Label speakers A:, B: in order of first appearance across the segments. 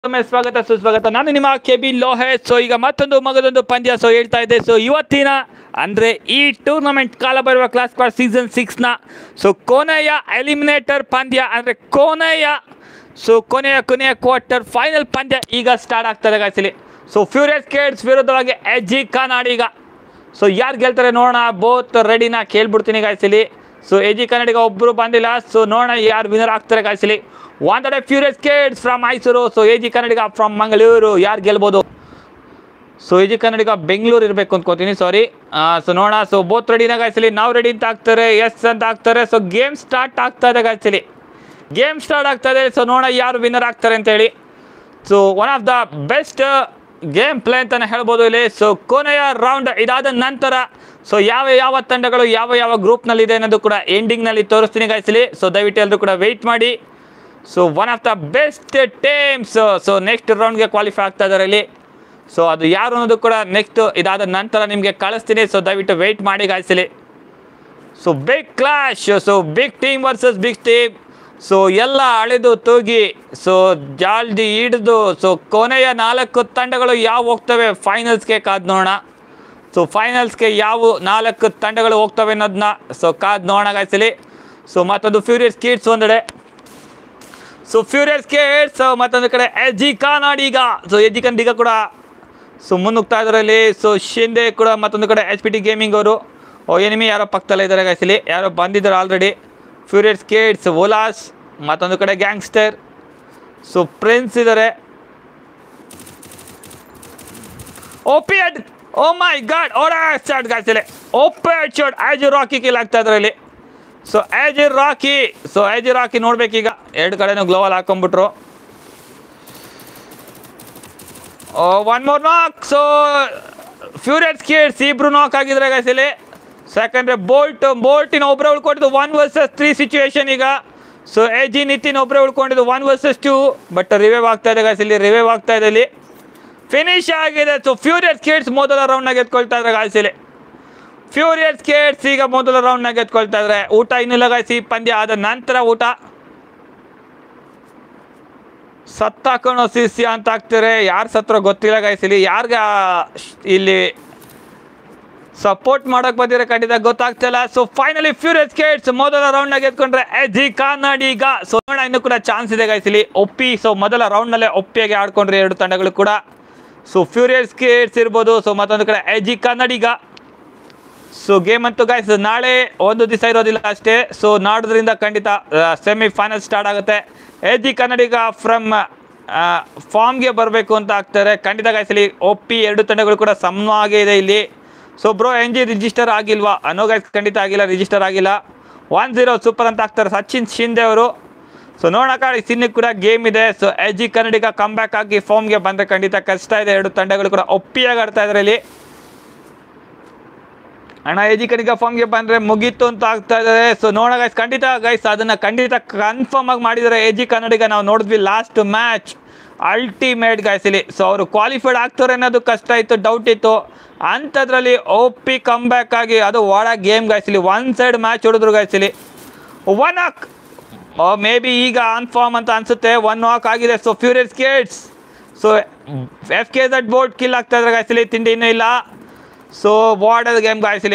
A: ಮತ್ತೊಮ್ಮೆ ಸ್ವಾಗತ ಸುಸ್ವಾಗತ ನಾನು ನಿಮ್ಮ ಕೆ ಬಿ ಲೋಹೆ ಸೊ ಈಗ ಮತ್ತೊಂದು ಮಗದೊಂದು ಪಂದ್ಯ ಸೊ ಹೇಳ್ತಾ ಇದ್ದೆ ಸೊ ಇವತ್ತಿನ ಅಂದರೆ ಈ ಟೂರ್ನಮೆಂಟ್ ಕಾಲ ಬರುವ ಕ್ಲಾಸ್ ಕ್ವಾರ್ ಸೀಸನ್ ಸಿಕ್ಸ್ನ ಸೊ ಕೊನೆಯ ಎಲಿಮಿನೇಟರ್ ಪಂದ್ಯ ಅಂದರೆ ಕೊನೆಯ ಸೊ ಕೊನೆಯ ಕೊನೆಯ ಕ್ವಾರ್ಟರ್ ಫೈನಲ್ ಪಂದ್ಯ ಈಗ ಸ್ಟಾರ್ಟ್ ಆಗ್ತದೆ ಗಾಯ್ಸಿಲಿ ಸೊ ಫ್ಯೂರಿಯಸ್ ಕೇಡ್ಸ್ ವಿರುದ್ಧವಾಗಿ ಎಜಿ ಕನಾಡ್ ಈಗ ಸೊ ಯಾರು ಗೆಲ್ತಾರೆ ನೋಡೋಣ ಬೋತ್ ರೆಡಿನ ಕೇಳ್ಬಿಡ್ತೀನಿ ಗಾಯ್ಸಿಲಿ ಸೊ ಎಜಿ ಕನ್ನಡಿಗ ಒಬ್ಬರು ಬಂದಿಲ್ಲ ಸೊ ನೋಡೋಣ ಯಾರು ವಿನರ್ ಆಗ್ತಾರೆ ಗಾಯ್ಸಿಲಿ one day furious kids from Mysuru so A G Kannadiga from Mangaluru ಯಾರು ಗೆಲ್ಬೋದು ಸೊ ಎಜಿ ಕನ್ನಡಿಗ ಬೆಂಗಳೂರು ಇರಬೇಕು ಅಂದ್ಕೋತೀನಿ ಸಾರಿ ಸೊ ನೋಡೋಣ ಸೊ ಬೋತ್ ರೆಡಿನ ಗಾಯ್ಸಲಿ ನಾವು ರೆಡಿ ಅಂತ ಆಗ್ತಾರೆ ಎಸ್ ಅಂತ ಆಗ್ತಾರೆ ಸೊ ಗೇಮ್ ಸ್ಟಾರ್ಟ್ ಆಗ್ತಾ ಇದೆ ಗಾಯ್ಸಲಿ ಗೇಮ್ ಸ್ಟಾರ್ಟ್ ಆಗ್ತಾ ಇದೆ ಸೊ ನೋಡೋಣ ಯಾರು ವಿನ್ನರ್ ಆಗ್ತಾರೆ ಅಂತೇಳಿ so one of the best game play ಅಂತಾನೆ ಹೇಳ್ಬೋದು ಇಲ್ಲಿ ಸೊ ಕೊನೆಯ ರೌಂಡ್ ಇದಾದ ನಂತರ ಸೊ ಯಾವ ಯಾವ ತಂಡಗಳು ಯಾವ ಯಾವ ಗ್ರೂಪ್ನಲ್ಲಿ ಇದೆ ಅನ್ನೋದು ಕೂಡ ಎಂಡಿಂಗ್ನಲ್ಲಿ ತೋರಿಸ್ತೀನಿ ಗಾಯಿಸಲಿ ಸೊ ದಯವಿಟ್ಟು ಎಲ್ಲರೂ ಕೂಡ ವೆಯ್ಟ್ ಮಾಡಿ so one of the best teams so next ರೌಂಡ್ಗೆ ಕ್ವಾಲಿಫೈ ಆಗ್ತಾ ಇದ್ದಾರೆ ಇಲ್ಲಿ ಸೊ ಅದು ಯಾರು ಅನ್ನೋದು ಕೂಡ ನೆಕ್ಸ್ಟ್ ಇದಾದ ನಂತರ ನಿಮಗೆ ಕಳಿಸ್ತೀನಿ ಸೊ ದಯವಿಟ್ಟು ವೆಯ್ಟ್ ಮಾಡಿ ಗಾಯಿಸಲಿ so big clash so big team versus big team so ಎಲ್ಲ ಅಳೆದು ತೂಗಿ ಸೊ ಜಾಲ್ದಿ ಹಿಡಿದು ಸೊ ಕೊನೆಯ ನಾಲ್ಕು ತಂಡಗಳು ಯಾವ ಹೋಗ್ತವೆ ಫೈನಲ್ಸ್ಗೆ ಕಾದ್ ನೋಡೋಣ ಸೊ ಫೈನಲ್ಸ್ಗೆ ಯಾವ ನಾಲ್ಕು ತಂಡಗಳು ಹೋಗ್ತವೆ ಅನ್ನೋದನ್ನ ಸೊ ಕಾದ್ ನೋಡೋಣ ಗಾಯ್ಸಲಿ ಸೊ ಮತ್ತೊಂದು ಫ್ಯೂರಿಯಸ್ ಕಿಡ್ಸ್ ಒಂದೆಡೆ ಸೊ ಫ್ಯೂರಿಯಸ್ ಕಿಡ್ಸ್ ಮತ್ತೊಂದು ಕಡೆ ಎಜಿ ಕಾನಾಡ್ ಈಗ ಸೊ ಎಜಿ ಕನ್ನಡ ಈಗ ಕೂಡ ಸೊ ಮುನ್ನುಗ್ತಾ ಇದರಲ್ಲಿ ಸೊ ಶಿಂದೆ ಕೂಡ ಮತ್ತೊಂದು ಕಡೆ ಎಚ್ ಪಿ ಟಿ ಗೇಮಿಂಗ್ ಅವರು ಓ ಎನಿಮಿ ಯಾರೋ ಪಕ್ಕದಲ್ಲೇ ಇದ್ದಾರೆ ಗಾಯ್ಸಲಿ ಯಾರೋ ಬಂದಿದ್ದಾರೆ ಆಲ್ರೆಡಿ ಫ್ಯೂರಿಯಸ್ ಕಿಡ್ಸ್ ಓಲಾಸ್ ಮತ್ತೊಂದು ಕಡೆ ಗ್ಯಾಂಗ್ಸ್ಟರ್ ಸೊ ಪ್ರಿನ್ಸ್ ಇದ್ದಾರೆ ಓಪಿಯಡ್ ಓ ಮೈ ಗಾಡ್ ಓಡ ಸ್ಟಾರ್ಟ್ ಗಾಯ್ಸಲಿ ಓಪಿಯಡ್ ಶಾಟ್ ಆಜ್ ರಾಕಿ ಕಿಲ್ ಆಗ್ತಾ ಇದ್ದಾರೆ ಇಲ್ಲಿ ಸೊ ಆಜ್ ರಾಕಿ ಸೊ ಆಜ್ ರಾಕಿ ನೋಡ್ಬೇಕೀಗ ಎರಡು ಕಡೆನೂ ಗ್ಲೋವಲ್ ಹಾಕೊಂಡ್ಬಿಟ್ರು one more knock so furious kids ಇಬ್ರು ನಾಕ್ ಆಗಿದ್ರೆ ಗೈಸಲಿ ಯಾಕಂದ್ರೆ ಬೋಲ್ಟ್ ಬೋಲ್ಟಿನ ಒಬ್ಬರೇ ಉಳ್ಕೊಂಡಿದ್ದು ಒನ್ ವರ್ಸಸ್ ತ್ರೀ ಸಿಚುವೇಶನ್ ಈಗ ಸೊ ಎಜಿ ನಿತಿನ್ ಒಬ್ಬರೇ ಉಳ್ಕೊಂಡಿದ್ದು one versus two but revive ಆಗ್ತಾ ಇದೆ guys ಇಲ್ಲಿ ರಿವೈವ್ ಆಗ್ತಾ ಇದೆ ಇಲ್ಲಿ ಫಿನಿಶ್ ಆಗಿದೆ ಸೊ ಫ್ಯೂರಿಯಸ್ ಕಿಡ್ಸ್ ಮೊದಲ ರೌಂಡ್ನಾಗ ಎತ್ಕೊಳ್ತಾ ಇದ್ದಾರೆ ಗಾಯ್ಸಿಲಿ ಫ್ಯೂರಿಯಸ್ ಕಿಡ್ಸ್ ಈಗ ಮೊದಲ ರೌಂಡ್ನಾಗ ಎತ್ಕೊಳ್ತಾ ಇದ್ದಾರೆ ಊಟ ಇನ್ನಿಲ್ಲ ಗಾಯ್ಸಿ ಪಂದ್ಯ ಆದ ನಂತರ ಊಟ ಸತ್ತಾಕೋಣೋ ಸಿಸಿ ಅಂತ ಆಗ್ತಾರೆ ಯಾರು ಸತ್ರೋ ಗೊತ್ತಿಲ್ಲ ಗಾಯ್ಸಿಲಿ ಯಾರ್ಗ ಇಲ್ಲಿ ಸಪೋರ್ಟ್ ಮಾಡಕ್ ಬಂದಿರೋ ಖಂಡಿತ ಗೊತ್ತಾಗ್ತಿಲ್ಲ ಸೊ ಫೈನಲಿ ಫ್ಯೂರಿಯಸ್ ಕೇಟ್ಸ್ ಮೊದಲ ರೌಂಡ್ ನಾಗ ಎತ್ಕೊಂಡ್ರೆ ಎಜಿ ಕಾನಾಡಿ ಈಗ ಸೊ ನೋಡೋಣ ಇನ್ನೂ ಕೂಡ ಚಾನ್ಸ್ ಇದೆ ಗಾಯ್ಸಿಲಿ ಒಪ್ಪಿ ಸೊ ಮೊದಲ ರೌಂಡ್ ನಲ್ಲೇ ಒಪ್ಪಿಯಾಗಿ ಆಡ್ಕೊಂಡ್ರೆ ಎರಡು ತಂಡಗಳು ಕೂಡ ಸೊ ಫ್ಯೂರಿಯಸ್ ಕೇಟ್ಸ್ ಇರ್ಬೋದು ಸೊ ಮತ್ತೊಂದು ಕಡೆ ಎಜಿ ಕನ್ನಡಿಗ ಸೊ ಗೇಮ್ ಅಂತೂ ಗಾಯ್ಸ್ ನಾಳೆ ಒಂದು ದಿವಸ ಇರೋದಿಲ್ಲ ಅಷ್ಟೇ ಸೊ ನಾಡೋದ್ರಿಂದ ಖಂಡಿತ ಸೆಮಿ ಫೈನಲ್ ಸ್ಟಾರ್ಟ್ ಆಗುತ್ತೆ ಎಜಿ ಕನ್ನಡಿಗ ಫ್ರಮ್ ಫಾರ್ಮ್ಗೆ ಬರಬೇಕು ಅಂತ ಆಗ್ತಾರೆ ಖಂಡಿತ ಗಾಯ್ಸ್ ಇಲ್ಲಿ ಒಪ್ಪಿ ಎರಡು ತಂಡಗಳು ಕೂಡ ಸಮವಾಗೇ ಇದೆ ಇಲ್ಲಿ so bro N G register ಆಗಿಲ್ವಾ ಅನ್ನೋ ಗೈಸ್ ಖಂಡಿತ ಆಗಿಲ್ಲ ರಿಜಿಸ್ಟರ್ ಆಗಿಲ್ಲ ಒನ್ ಜೀರೋ ಸೂಪರ್ ಅಂತ ಆಗ್ತಾರೆ ಸಚಿನ್ ಶಿಂದೆ ಅವರು ಸೊ ನೋಡೋಣ ಸಿನ್ನಿ ಕೂಡ ಗೇಮ್ ಇದೆ so A G Kannadiga come back ಆಗಿ ಫಾರ್ಮ್ಗೆ ಬಂದರೆ ಖಂಡಿತ ಕಷ್ಟ ಇದೆ ಎರಡು ತಂಡಗಳು ಕೂಡ ಒಪ್ಪಿಯಾಗಿ ಆಡ್ತಾ ಇದ್ದಾರೆ ಇಲ್ಲಿ ಅಣ್ಣ ಎಜಿ ಕನ್ನಡಿಗ ಫಾರ್ಮ್ಗೆ ಬಂದರೆ ಮುಗೀತು ಅಂತ ಆಗ್ತಾ ಇದ್ದಾರೆ ಸೊ ನೋಡೋಣ ಗೈಸ್ ಖಂಡಿತ ಗೈಸ್ ಅದನ್ನು ಖಂಡಿತ ಕನ್ಫರ್ಮ್ ಆಗಿ ಮಾಡಿದ್ದಾರೆ ಎಜಿ ಕನ್ನಡಿಗ ನಾವು ನೋಡಿದ್ವಿ ಲಾಸ್ಟ್ ಮ್ಯಾಚ್ ಅಲ್ಟಿಮೇಟ್ ಗೈಸ್ ಇಲ್ಲಿ ಸೊ ಅವರು ಕ್ವಾಲಿಫೈಡ್ ಆಗ್ತಾರೆ ಅನ್ನೋದು ಕಷ್ಟ ಇತ್ತು ಡೌಟ್ ಇತ್ತು ಅಂಥದ್ರಲ್ಲಿ ಓ ಪಿ ಕಮ್ ಬ್ಯಾಕ್ ಆಗಿ ಅದು ಒಳ ಗೇಮ್ ಗಾಯ್ಸಿಲಿ ಒನ್ ಸೈಡ್ ಮ್ಯಾಚ್ ಹೊಡೆದ್ರು ಗಾಯ್ಸಿಲಿ ಒನ್ ಹಾಕ್ ಮೇ ಬಿ ಈಗ ಆನ್ ಫಾರ್ಮ್ ಅಂತ ಅನ್ಸುತ್ತೆ ಒನ್ ವಾಕ್ ಆಗಿದೆ so furious ಕೇಟ್ಸ್ so F K that board kill ಆಗ್ತಾ ಇದ್ರೆ ಗಾಯ್ಸಿಲಿ ತಿಂಡಿ ಇನ್ನೂ ಇಲ್ಲ ಸೊ ವಾರ್ಡರ್ ಗೇಮ್ ಗಾಯ್ಸಿಲಿ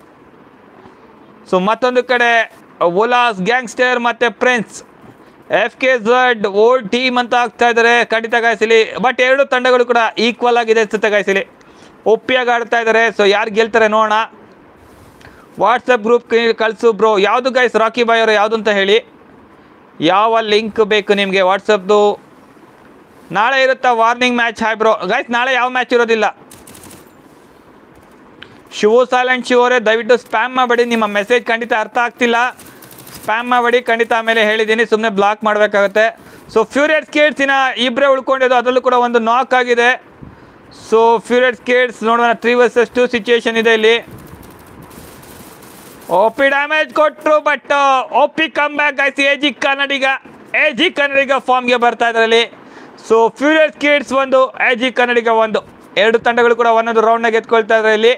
A: ಸೊ ಮತ್ತೊಂದು ಕಡೆ ಉಲಾಸ್ ಗ್ಯಾಂಗ್ಸ್ಟರ್ ಮತ್ತು prince F K Z old team ಅಂತ ಆಗ್ತಾ ಇದ್ದಾರೆ ಖಂಡಿತ ಗಾಯಿಸಲಿ ಬಟ್ ಎರಡು ತಂಡಗಳು ಕೂಡ ಈಕ್ವಲ್ ಆಗಿದೆ ಅನ್ಸುತ್ತೆ ಗಾಯಿಸಲಿ ಒಪ್ಪಿಯಾಗಿ ಆಡ್ತಾ ಇದ್ದಾರೆ ಸೊ ಯಾರು ಗೆಲ್ತಾರೆ ನೋಡೋಣ ವಾಟ್ಸಪ್ ಗ್ರೂಪ್ ಕಳಿಸು ಬ್ರೋ ಯಾವುದು ಗೈಸ್ ರಾಕಿ ಬಾಯ್ ಅವರು ಯಾವುದು ಅಂತ ಹೇಳಿ ಯಾವ ಲಿಂಕ್ ಬೇಕು ನಿಮಗೆ ವಾಟ್ಸಪ್ದು ನಾಳೆ ಇರುತ್ತಾ warning match hi bro guys ನಾಳೆ ಯಾವ ಮ್ಯಾಚ್ ಇರೋದಿಲ್ಲ ಶಿವು ಸೈಲೆಂಟ್ ಶಿವ ಅವರೇ ದಯವಿಟ್ಟು ಸ್ಪ್ಯಾಮ್ ಮಾಡಬೇಡಿ ನಿಮ್ಮ ಮೆಸೇಜ್ ಖಂಡಿತ ಅರ್ಥ ಆಗ್ತಿಲ್ಲ ಸ್ಪ್ಯಾಮ್ ಮಾಡಬೇಡಿ ಖಂಡಿತ ಆಮೇಲೆ ಹೇಳಿದ್ದೀನಿ ಸುಮ್ಮನೆ ಬ್ಲಾಕ್ ಮಾಡಬೇಕಾಗುತ್ತೆ ಸೊ ಫ್ಯೂರಿಯಸ್ ಕೇಡ್ಸಿನ ಇಬ್ಬರೇ ಉಳ್ಕೊಂಡಿದ್ದು ಅದರಲ್ಲೂ ಕೂಡ ಒಂದು ನಾಕ್ ಆಗಿದೆ ಸೊ ಫ್ಯೂರಿಯಸ್ ಕೇಡ್ಸ್ ನೋಡೋಣ ತ್ರೀ ವರ್ಸಸ್ ಟು ಸಿಚುಯೇಷನ್ ಇದೆ ಇಲ್ಲಿ ಓಪಿ ಡ್ಯಾಮೇಜ್ ಕೊಟ್ಟರು ಬಟ್ ಓಪಿ ಕಮ್ ಬ್ಯಾಕ್ ಆಯ್ತು A G Kannadiga A G Kannadiga ಫಾರ್ಮ್ಗೆ ಬರ್ತಾ ಇದ್ರಲ್ಲಿ ಸೊ ಫ್ಯೂರಿಯಸ್ ಕಿಡ್ಸ್ ಒಂದು ಎ ಜಿ ಕನ್ನಡಿಗ ಒಂದು ಎರಡು ತಂಡಗಳು ಕೂಡ ಒಂದೊಂದು ರೌಂಡ್ನಾಗ ಎತ್ಕೊಳ್ತಾ ಇದ್ದಾರೆ ಇಲ್ಲಿ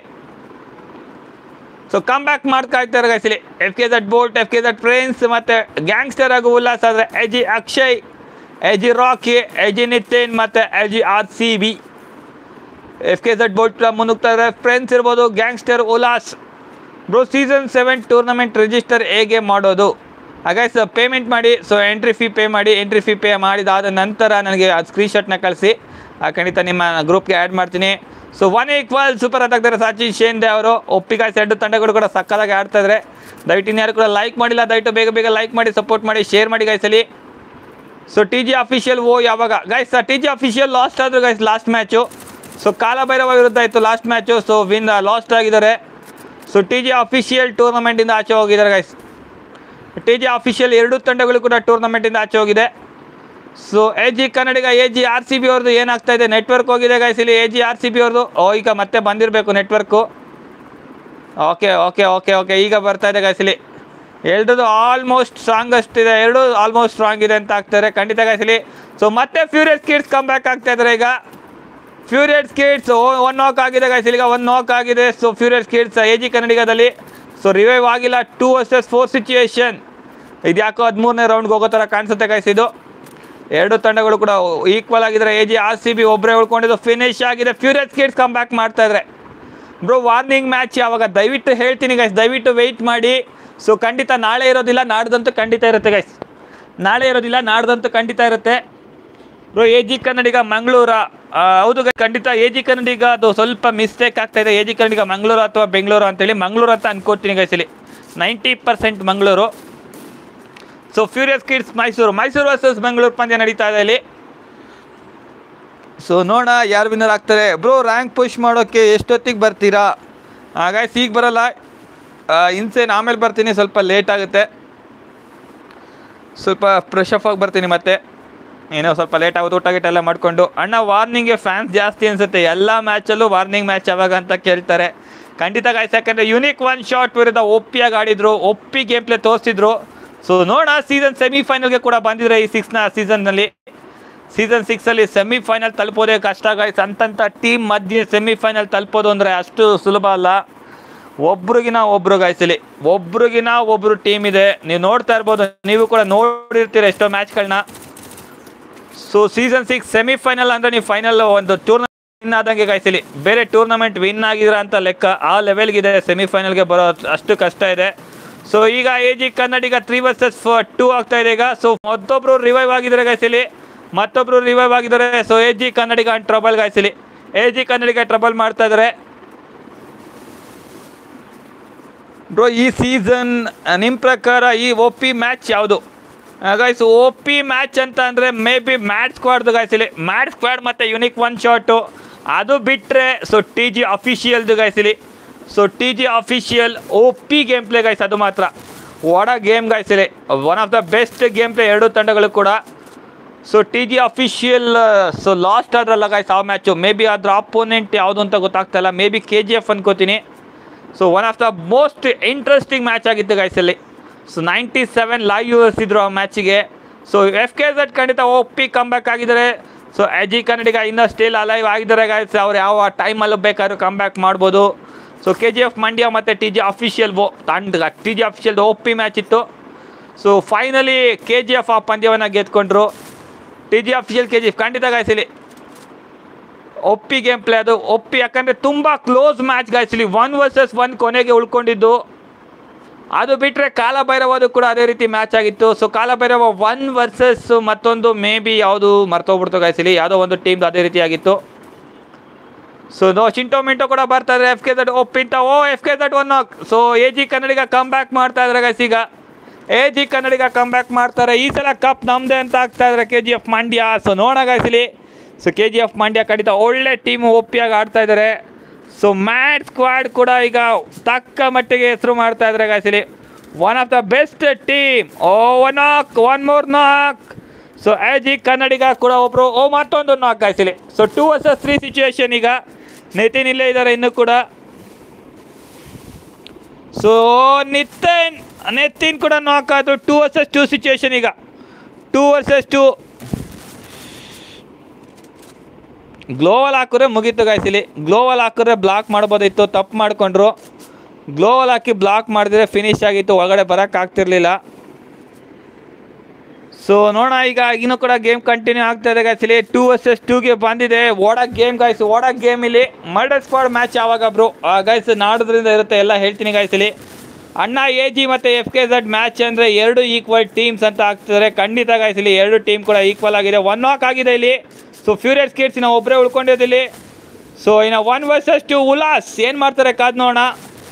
A: ಸೊ ಕಮ್ ಬ್ಯಾಕ್ ಮಾಡ್ತಾ ಇರ್ತಾರೆ ಗೈಸಲಿ F K that bolt F K that prince ಮತ್ತು ಗ್ಯಾಂಗ್ಸ್ಟರ್ ಹಾಗೂ ಉಲ್ಲಾಸ್ ಆದರೆ A G Akshay L G Rocky L G Nitin ಮತ್ತು L G R C B F K Z boat ಮುನ್ನುಗ್ತಾ ಇದ್ದಾರೆ ಫ್ರೆಂಡ್ಸ್ ಇರ್ಬೋದು gangster Ullas bro season seven tournament register ಹೇಗೆ ಮಾಡೋದು ಹಾಗಾಗಿ ಸರ್ ಪೇಮೆಂಟ್ ಮಾಡಿ ಸೊ ಎಂಟ್ರಿ ಫೀ ಪೇ ಮಾಡಿ ಎಂಟ್ರಿ ಫೀ ಪೇ ಮಾಡಿದಾದ ನಂತರ ನನಗೆ ಅದು ಸ್ಕ್ರೀನ್ಶಾಟ್ನ ಕಳಿಸಿ ಆ, ಖಂಡಿತ ನಿಮ್ಮ ಗ್ರೂಪ್ಗೆ ಆ್ಯಡ್ ಮಾಡ್ತೀನಿ ಸೊ ಒನ್ ಈಕ್ವಲ್ ಸೂಪರ್ ಆಗ್ತಾರೆ ಸಚಿನ್ ಶೇಂದೆ ಅವರು ಒಪ್ಪಿಗಾಯ್ಸ್ ಎರಡು ತಂಡಗಳು ಕೂಡ ಸಕ್ಕದಾಗಿ ಆಡ್ತಾ ಇದ್ದಾರೆ ದಯವಿಟ್ಟು ಇನ್ಯಾರು ಕೂಡ ಲೈಕ್ ಮಾಡಿಲ್ಲ ದಯವಿಟ್ಟು ಬೇಗ ಬೇಗ ಲೈಕ್ ಮಾಡಿ ಸಪೋರ್ಟ್ ಮಾಡಿ ಶೇರ್ ಮಾಡಿ ಗಾಯ್ಸಲಿ so T G official oh ಯಾವಾಗ guys T G official lost ಆದ್ರು guys last match so Kalabhairava ವಿರುದ್ಧ ಇತ್ತು last match so win lost ಆಗಿದ್ದಾರೆ ಸೊ ಟಿ ಜಿ ಅಫಿಷಿಯಲ್ ಟೂರ್ನಮೆಂಟಿಂದ ಆಚೆ ಹೋಗಿದ್ದಾರೆ ಗೈಸ್ ಟಿ ಜಿ ಅಫಿಷಿಯಲ್ ಎರಡು ತಂಡಗಳು ಕೂಡ ಟೂರ್ನಮೆಂಟಿಂದ ಆಚೆ ಹೋಗಿದೆ so A G Kannadiga A G R C B ಅವ್ರದ್ದು ಏನಾಗ್ತಾ ಇದೆ ನೆಟ್ವರ್ಕ್ ಹೋಗಿದೆ ಗೈಸ್ ಇಲ್ಲಿ A G R C B ಅವ್ರದ್ದು ಓ ಈಗ ಮತ್ತೆ ಬಂದಿರಬೇಕು network okay okay okay okay ಈಗ ಬರ್ತಾ ಇದೆ ಗೈಸ್ ಇಲ್ಲಿ ಎಲ್ರದ್ದು ಆಲ್ಮೋಸ್ಟ್ ಸ್ಟ್ರಾಂಗಸ್ಟ್ ಇದೆ ಎರಡು ಆಲ್ಮೋಸ್ಟ್ ಸ್ಟ್ರಾಂಗ್ ಇದೆ ಅಂತ ಆಗ್ತಾರೆ ಖಂಡಿತ ಗೈಸ್ ಇಲ್ಲಿ ಸೊ ಮತ್ತೆ ಫ್ಯೂರಿಯಸ್ ಕಿಡ್ಸ್ ಕಮ್ ಬ್ಯಾಕ್ ಆಗ್ತಾ ಇದ್ದಾರೆ ಈಗ ಫ್ಯೂರಿಯಸ್ ಕಿಡ್ಸ್ ಒನ್ ನಾಕ್ ಆಗಿದೆ ಗೈಸ್ ಈಗ ಒನ್ ನಾಕ್ ಆಗಿದೆ so furious kids A G ಕನ್ನಡಿಗದಲ್ಲಿ ಸೊ ರಿವೈವ್ ಆಗಿಲ್ಲ ಟೂ ವರ್ಸಸ್ ಫೋರ್ ಸಿಚುಯೇಷನ್ ಇದು ಯಾಕೋ ಹದಿಮೂರನೇ ರೌಂಡ್ಗೆ ಹೋಗೋ ಥರ ಕಾಣಿಸುತ್ತೆ ಗೈಸ್ ಇದು ಎರಡು ತಂಡಗಳು ಕೂಡ ಈಕ್ವಲ್ ಆಗಿದ್ದಾರೆ A G R C B ಒಬ್ಬರೇ ಉಳ್ಕೊಂಡಿದ್ದು ಫಿನಿಶ್ ಆಗಿದೆ ಫ್ಯೂರಿಯಸ್ ಕಿಡ್ಸ್ ಕಮ್ ಬ್ಯಾಕ್ ಮಾಡ್ತಾ ಇದ್ದಾರೆ ಬ್ರೋ ವಾರ್ನಿಂಗ್ ಮ್ಯಾಚ್ ಯಾವಾಗ ದಯವಿಟ್ಟು ಹೇಳ್ತೀನಿ ಗೈಸ್ ದಯವಿಟ್ಟು ವೆಯ್ಟ್ ಮಾಡಿ ಸೊ ಖಂಡಿತ ನಾಳೆ ಇರೋದಿಲ್ಲ ನಾಡ್ದಂತೂ ಖಂಡಿತ ಇರುತ್ತೆ ಗೈಸ್ ನಾಳೆ ಇರೋದಿಲ್ಲ ನಾಡ್ದಂತೂ ಖಂಡಿತ ಇರುತ್ತೆ ಬ್ರೋ ಎ ಜಿ ಕನ್ನಡಿಗ ಮಂಗಳೂರ ಆ, ಹೌದು guys, ಖಂಡಿತ ಎ ಜಿ ಕನ್ನಡಿಗ ಅದು ಸ್ವಲ್ಪ ಮಿಸ್ಟೇಕ್ ಆಗ್ತಾ ಇದೆ ಎ ಜಿ ಕನ್ನಡಿಗ ಮಂಗಳೂರು ಅಥವಾ ಬೆಂಗಳೂರು ಅಂತೇಳಿ ಮಂಗಳೂರು ಅಂತ ಅನ್ಕೋತೀನಿ ಗೈಸ್ ಇಲ್ಲಿ ninety percent Mangaluru so furious kids Mysuru Mysuru versus Bengaluru ಪಂದ್ಯ ನಡೀತಾ ಇದೆ ಇಲ್ಲಿ ಸೊ ನೋಡ ಯಾರು ವಿನ್ನರ್ ಆಗ್ತಾರೆ ಬ್ರೋ ರ್ಯಾಂಕ್ ಪುಷ್ ಮಾಡೋಕ್ಕೆ ಎಷ್ಟೊತ್ತಿಗೆ ಬರ್ತೀರಾ ಹಾಗಾಗಿ ಈಗ ಬರಲ್ಲ ಇನ್ಸೇನ್ ಆಮೇಲೆ ಬರ್ತೀನಿ ಸ್ವಲ್ಪ ಲೇಟ್ ಆಗುತ್ತೆ ಸ್ವಲ್ಪ ಫ್ರೆಶ್ ಅಪ್ ಆಗಿ ಬರ್ತೀನಿ ಮತ್ತೆ ಏನೋ ಸ್ವಲ್ಪ ಲೇಟ್ ಆಗುತ್ತೆ ಊಟ ಗೀಟ ಎಲ್ಲ ಮಾಡಿಕೊಂಡು ಅಣ್ಣ ವಾರ್ನಿಂಗ್ಗೆ ಫ್ಯಾನ್ಸ್ ಜಾಸ್ತಿ ಅನಿಸುತ್ತೆ ಎಲ್ಲ ಮ್ಯಾಚಲ್ಲೂ ವಾರ್ನಿಂಗ್ ಮ್ಯಾಚ್ ಯಾವಾಗ ಅಂತ ಕೇಳ್ತಾರೆ ಖಂಡಿತ ಗಾಯ್ಸ್ ಯಾಕಂದರೆ ಯುನಿಕ್ ಒನ್ ಶಾಟ್ ವಿರುದ್ಧ ಒಪ್ಪಿಯಾಗಿ ಆಡಿದ್ರು ಒಪ್ಪಿ ಗೇಮ್ ಪ್ಲೇ ತೋರಿಸಿದ್ರು ಸೊ ನೋಡ ಸೀಸನ್ ಸೆಮಿಫೈನಲ್ಗೆ ಕೂಡ ಬಂದಿದ್ರೆ ಈ ಸಿಕ್ಸ್ನ ಸೀಸನ್ನಲ್ಲಿ ಸೀಸನ್ ಸಿಕ್ಸಲ್ಲಿ ಸೆಮಿಫೈನಲ್ ತಲುಪೋದೇ ಕಷ್ಟ ಗಾಯ್ಸ್ ಅಂತಂತ ಟೀಮ್ ಮಧ್ಯೆ ಸೆಮಿಫೈನಲ್ ತಲುಪೋದು ಅಂದರೆ ಅಷ್ಟು ಸುಲಭ ಅಲ್ಲ ಒಬ್ರಿಗಿನ ಒಬ್ರು ಗಾಯ್ಸಲಿ ಒಬ್ರಿಗಿನ ಒಬ್ರು ಟೀಮ್ ಇದೆ ನೀವು ನೋಡ್ತಾ ಇರ್ಬೋದು ನೀವು ಕೂಡ ನೋಡಿರ್ತೀರ ಎಷ್ಟೋ ಮ್ಯಾಚ್ಗಳನ್ನ ಸೊ ಸೀಸನ್ ಸಿಕ್ಸ್ ಸೆಮಿಫೈನಲ್ ಅಂದರೆ ನೀವು ಫೈನಲ್ ಒಂದು ಟೂರ್ನಮೆಂಟ್ ವಿನ್ ಆದಂಗೆ ಗಾಯ್ಸಲಿ ಬೇರೆ ಟೂರ್ನಮೆಂಟ್ ವಿನ್ ಆಗಿದ್ರ ಅಂತ ಲೆಕ್ಕ ಆ ಲೆವೆಲ್ಗಿದೆ ಸೆಮಿಫೈನಲ್ಗೆ ಬರೋ ಅಷ್ಟು ಕಷ್ಟ ಇದೆ ಸೊ ಈಗ A G Kannadiga three versus two ಆಗ್ತಾ ಇದೆ ಈಗ ಸೊ ಮತ್ತೊಬ್ರು ರಿವೈವ್ ಆಗಿದ್ದಾರೆ ಗಾಯ್ಸಲಿ ಮತ್ತೊಬ್ರು ರಿವೈವ್ ಆಗಿದ್ದಾರೆ so A G Kannadiga trouble ಗಾಯ್ಸಲಿ ಎ ಜಿ ಕನ್ನಡಿಗ ಟ್ರಬಲ್ ಮಾಡ್ತಾ ಇದ್ದಾರೆ ಬ್ರೋ ಈ ಸೀಸನ್ ನಿಮ್ಮ ಪ್ರಕಾರ ಈ ಒ ಪಿ ಮ್ಯಾಚ್ ಯಾವುದು ಗೈಸ್ ಒ ಪಿ ಮ್ಯಾಚ್ ಅಂತ ಅಂದರೆ ಮೇ ಬಿ ಮ್ಯಾಟ್ ಸ್ಕ್ವಾಡ್ದು ಗೈಸ್ ಇಲ್ಲಿ ಮ್ಯಾಟ್ ಸ್ಕ್ವಾಡ್ ಮತ್ತು ಯುನಿಕ್ ಒನ್ ಶಾಟು ಅದು ಬಿಟ್ಟರೆ ಸೊ ಟಿ ಜಿ ಅಫಿಷಿಯಲ್ದು ಗೈಸ್ ಇಲ್ಲಿ so T G official O P game play guys ಅದು ಮಾತ್ರ ಒಡ ಗೇಮ್ ಗೈಸ್ ಇಲ್ಲಿ one of the best game play ಎರಡು ತಂಡಗಳು ಕೂಡ so T G official so lost ಆದ್ರಲ್ಲ ಗೈಸ್ ಆ ಮ್ಯಾಚು ಮೇ ಬಿ ಅದ್ರ ಅಪೋನೆಂಟ್ ಯಾವುದು ಅಂತ ಗೊತ್ತಾಗ್ತಾ ಇಲ್ಲ maybe K G F ಅನ್ಕೋತೀನಿ so one of the most interesting match ಆಗಿತ್ತು ಗೈಸ್ ಅಲ್ಲಿ so ninety seven live views ಇದ್ರು ಆ ಮ್ಯಾಚಿಗೆ ಸೊ ಎಫ್ ಕೆ ಝಡ್ ಖಂಡಿತ ಒಪ್ಪಿ ಕಮ್ ಬ್ಯಾಕ್ ಆಗಿದ್ದಾರೆ ಸೊ ಎಜಿ ಕನ್ನಡಿಗ ಇನ್ನೂ ಸ್ಟಿಲ್ ಅಲೈವ್ ಆಗಿದ್ದಾರೆ ಗೈಸ್ ಅವ್ರು ಯಾವ ಟೈಮಲ್ಲೂ ಬೇಕಾದ್ರೂ ಕಮ್ ಬ್ಯಾಕ್ ಮಾಡ್ಬೋದು so K G F Mandya ಮತ್ತು ಟಿ ಜಿ ಅಫಿಷಿಯಲ್ ಓ ತಂಡ T G official O P match ಇತ್ತು so finally K G F ಆ ಪಂದ್ಯವನ್ನು ಗೆದ್ಕೊಂಡ್ರು T G official K G F ಖಂಡಿತ ಗಾಯ್ಸಿಲಿ ಒಪ್ಪಿ ಗೇಮ್ ಪ್ಲೇ ಅದು ಒಪ್ಪಿ ಯಾಕಂದರೆ ತುಂಬ ಕ್ಲೋಸ್ ಮ್ಯಾಚ್ ಗಾಯ್ಸಿಲಿ ಒನ್ ವರ್ಸಸ್ ಒನ್ ಕೊನೆಗೆ ಉಳ್ಕೊಂಡಿದ್ದು ಅದು ಬಿಟ್ಟರೆ ಕಾಲಭೈರವದು ಕೂಡ ಅದೇ ರೀತಿ ಮ್ಯಾಚ್ ಆಗಿತ್ತು ಸೊ ಕಾಲಭೈರವ ಒನ್ ವರ್ಸಸ್ ಮತ್ತೊಂದು ಮೇ ಬಿ ಯಾವುದು ಮರ್ತೋಗ್ಬಿಡ್ತು ಗಾಯ್ಸಿಲಿ ಯಾವುದೋ ಒಂದು ಟೀಮ್ದು ಅದೇ ರೀತಿ ಆಗಿತ್ತು ಸೊ ನೋ ಚಿಂಟೋ ಮಿಂಟೋ ಕೂಡ ಬರ್ತಾ ಇದ್ದಾರೆ ಎಫ್ ಕೆ ದಟ್ ಒಪ್ಪಿಂತ oh F K that one so A G Kannadiga come back ಮಾಡ್ತಾ ಇದ್ದಾರೆ ಗೈಸ್ ಈಗ A G Kannadiga come back ಮಾಡ್ತಾರೆ ಈ ಸಲ ಕಪ್ ನಮ್ಮದೇ ಅಂತ ಆಗ್ತಾ ಇದ್ದಾರೆ K G F Mandya so ನೋಡೋಣ ಗಾಯ್ಸಿಲಿ ಸೊ ಕೆ ಜಿ ಎಫ್ ಮಂಡ್ಯ ಖಂಡಿತ ಒಳ್ಳೆ ಟೀಮು ಒಪ್ಪಿಯಾಗಿ ಆಡ್ತಾ ಇದ್ದಾರೆ ಸೊ ಮ್ಯಾಟ್ ಸ್ಕ್ವಾಡ್ ಕೂಡ ಈಗ ತಕ್ಕ ಮಟ್ಟಿಗೆ ಹೆಸರು ಮಾಡ್ತಾ ಇದ್ದಾರೆ ಗಾಯ್ಸಿಲಿ one of the best team oh one knock one more knock so A G Kannadiga ಕೂಡ ಒಬ್ರು ಓ ಮತ್ತೊಂದು ನಾಕ್ ಗಾಯ್ಸಿಲಿ so two versus three situation ಈಗ ನಿತಿನ್ ಇಲ್ಲೇ ಇದ್ದಾರೆ ಇನ್ನೂ ಕೂಡ ಸೊ ನಿತಿನ್ ನಿತಿನ್ ಕೂಡ ನಾಕ್ ಆಯ್ತು ಟೂ ವರ್ಸಸ್ ಟೂ ಸಿಚುವೇಶನ್ ಈಗ ಟೂ ವರ್ಸಸ್ ಟೂ ಗ್ಲೋವಲ್ ಹಾಕಿದ್ರೆ ಮುಗೀತು ಗಾಯ್ಸಿಲಿ ಗ್ಲೋವಲ್ ಹಾಕಿದ್ರೆ ಬ್ಲಾಕ್ ಮಾಡ್ಬೋದಿತ್ತು ತಪ್ಪು ಮಾಡ್ಕೊಂಡ್ರು ಗ್ಲೋವಲ್ ಹಾಕಿ ಬ್ಲಾಕ್ ಮಾಡಿದ್ರೆ ಫಿನಿಶ್ ಆಗಿತ್ತು ಒಳಗಡೆ ಬರೋಕ್ಕಾಗ್ತಿರ್ಲಿಲ್ಲ ಸೊ ನೋಡೋಣ ಈಗ ಇನ್ನೂ ಕೂಡ ಗೇಮ್ ಕಂಟಿನ್ಯೂ ಆಗ್ತಾ ಇದೆ guys. ಇಲ್ಲಿ ಟೂ ವರ್ಸಸ್ ಟೂಗೆ ಬಂದಿದೆ ಓಡಕ್ ಗೇಮ್ ಗಾಯ್ಸ್ ಓಡಕ್ ಗೇಮ್ ಇಲ್ಲಿ ಮರ್ಡರ್ ಸ್ಕ್ವಾಡ್ ಮ್ಯಾಚ್ ಯಾವಾಗ ಬ್ರೋ ಗೈಸ್ ನಾಡೋದ್ರಿಂದ ಇರುತ್ತೆ ಎಲ್ಲ ಹೇಳ್ತೀನಿ guys ಇಲ್ಲಿ ಅಣ್ಣ ಎ ಜಿ ಮತ್ತು ಎಫ್ ಕೆ ಝಡ್ ಮ್ಯಾಚ್ ಅಂದರೆ ಎರಡು ಈಕ್ವಲ್ ಟೀಮ್ಸ್ ಅಂತ ಆಗ್ತಿದ್ದಾರೆ ಖಂಡಿತ guys ಇಲ್ಲಿ ಎರಡು ಟೀಮ್ ಕೂಡ ಈಕ್ವಲ್ ಆಗಿದೆ ಒನ್ ವಾಕ್ ಆಗಿದೆ ಇಲ್ಲಿ ಸೊ ಫ್ಯೂರಿಯಸ್ ಕಿಡ್ಸ್ ನಾವು ಒಬ್ಬರೇ ಉಳ್ಕೊಂಡಿದ್ದು ಇಲ್ಲಿ ಸೊ ಇನ್ನು ಒನ್ ವರ್ಸಸ್ ಟು ಉಲಾಸ್ ಏನು ಮಾಡ್ತಾರೆ ಕಾದ್ ನೋಡೋಣ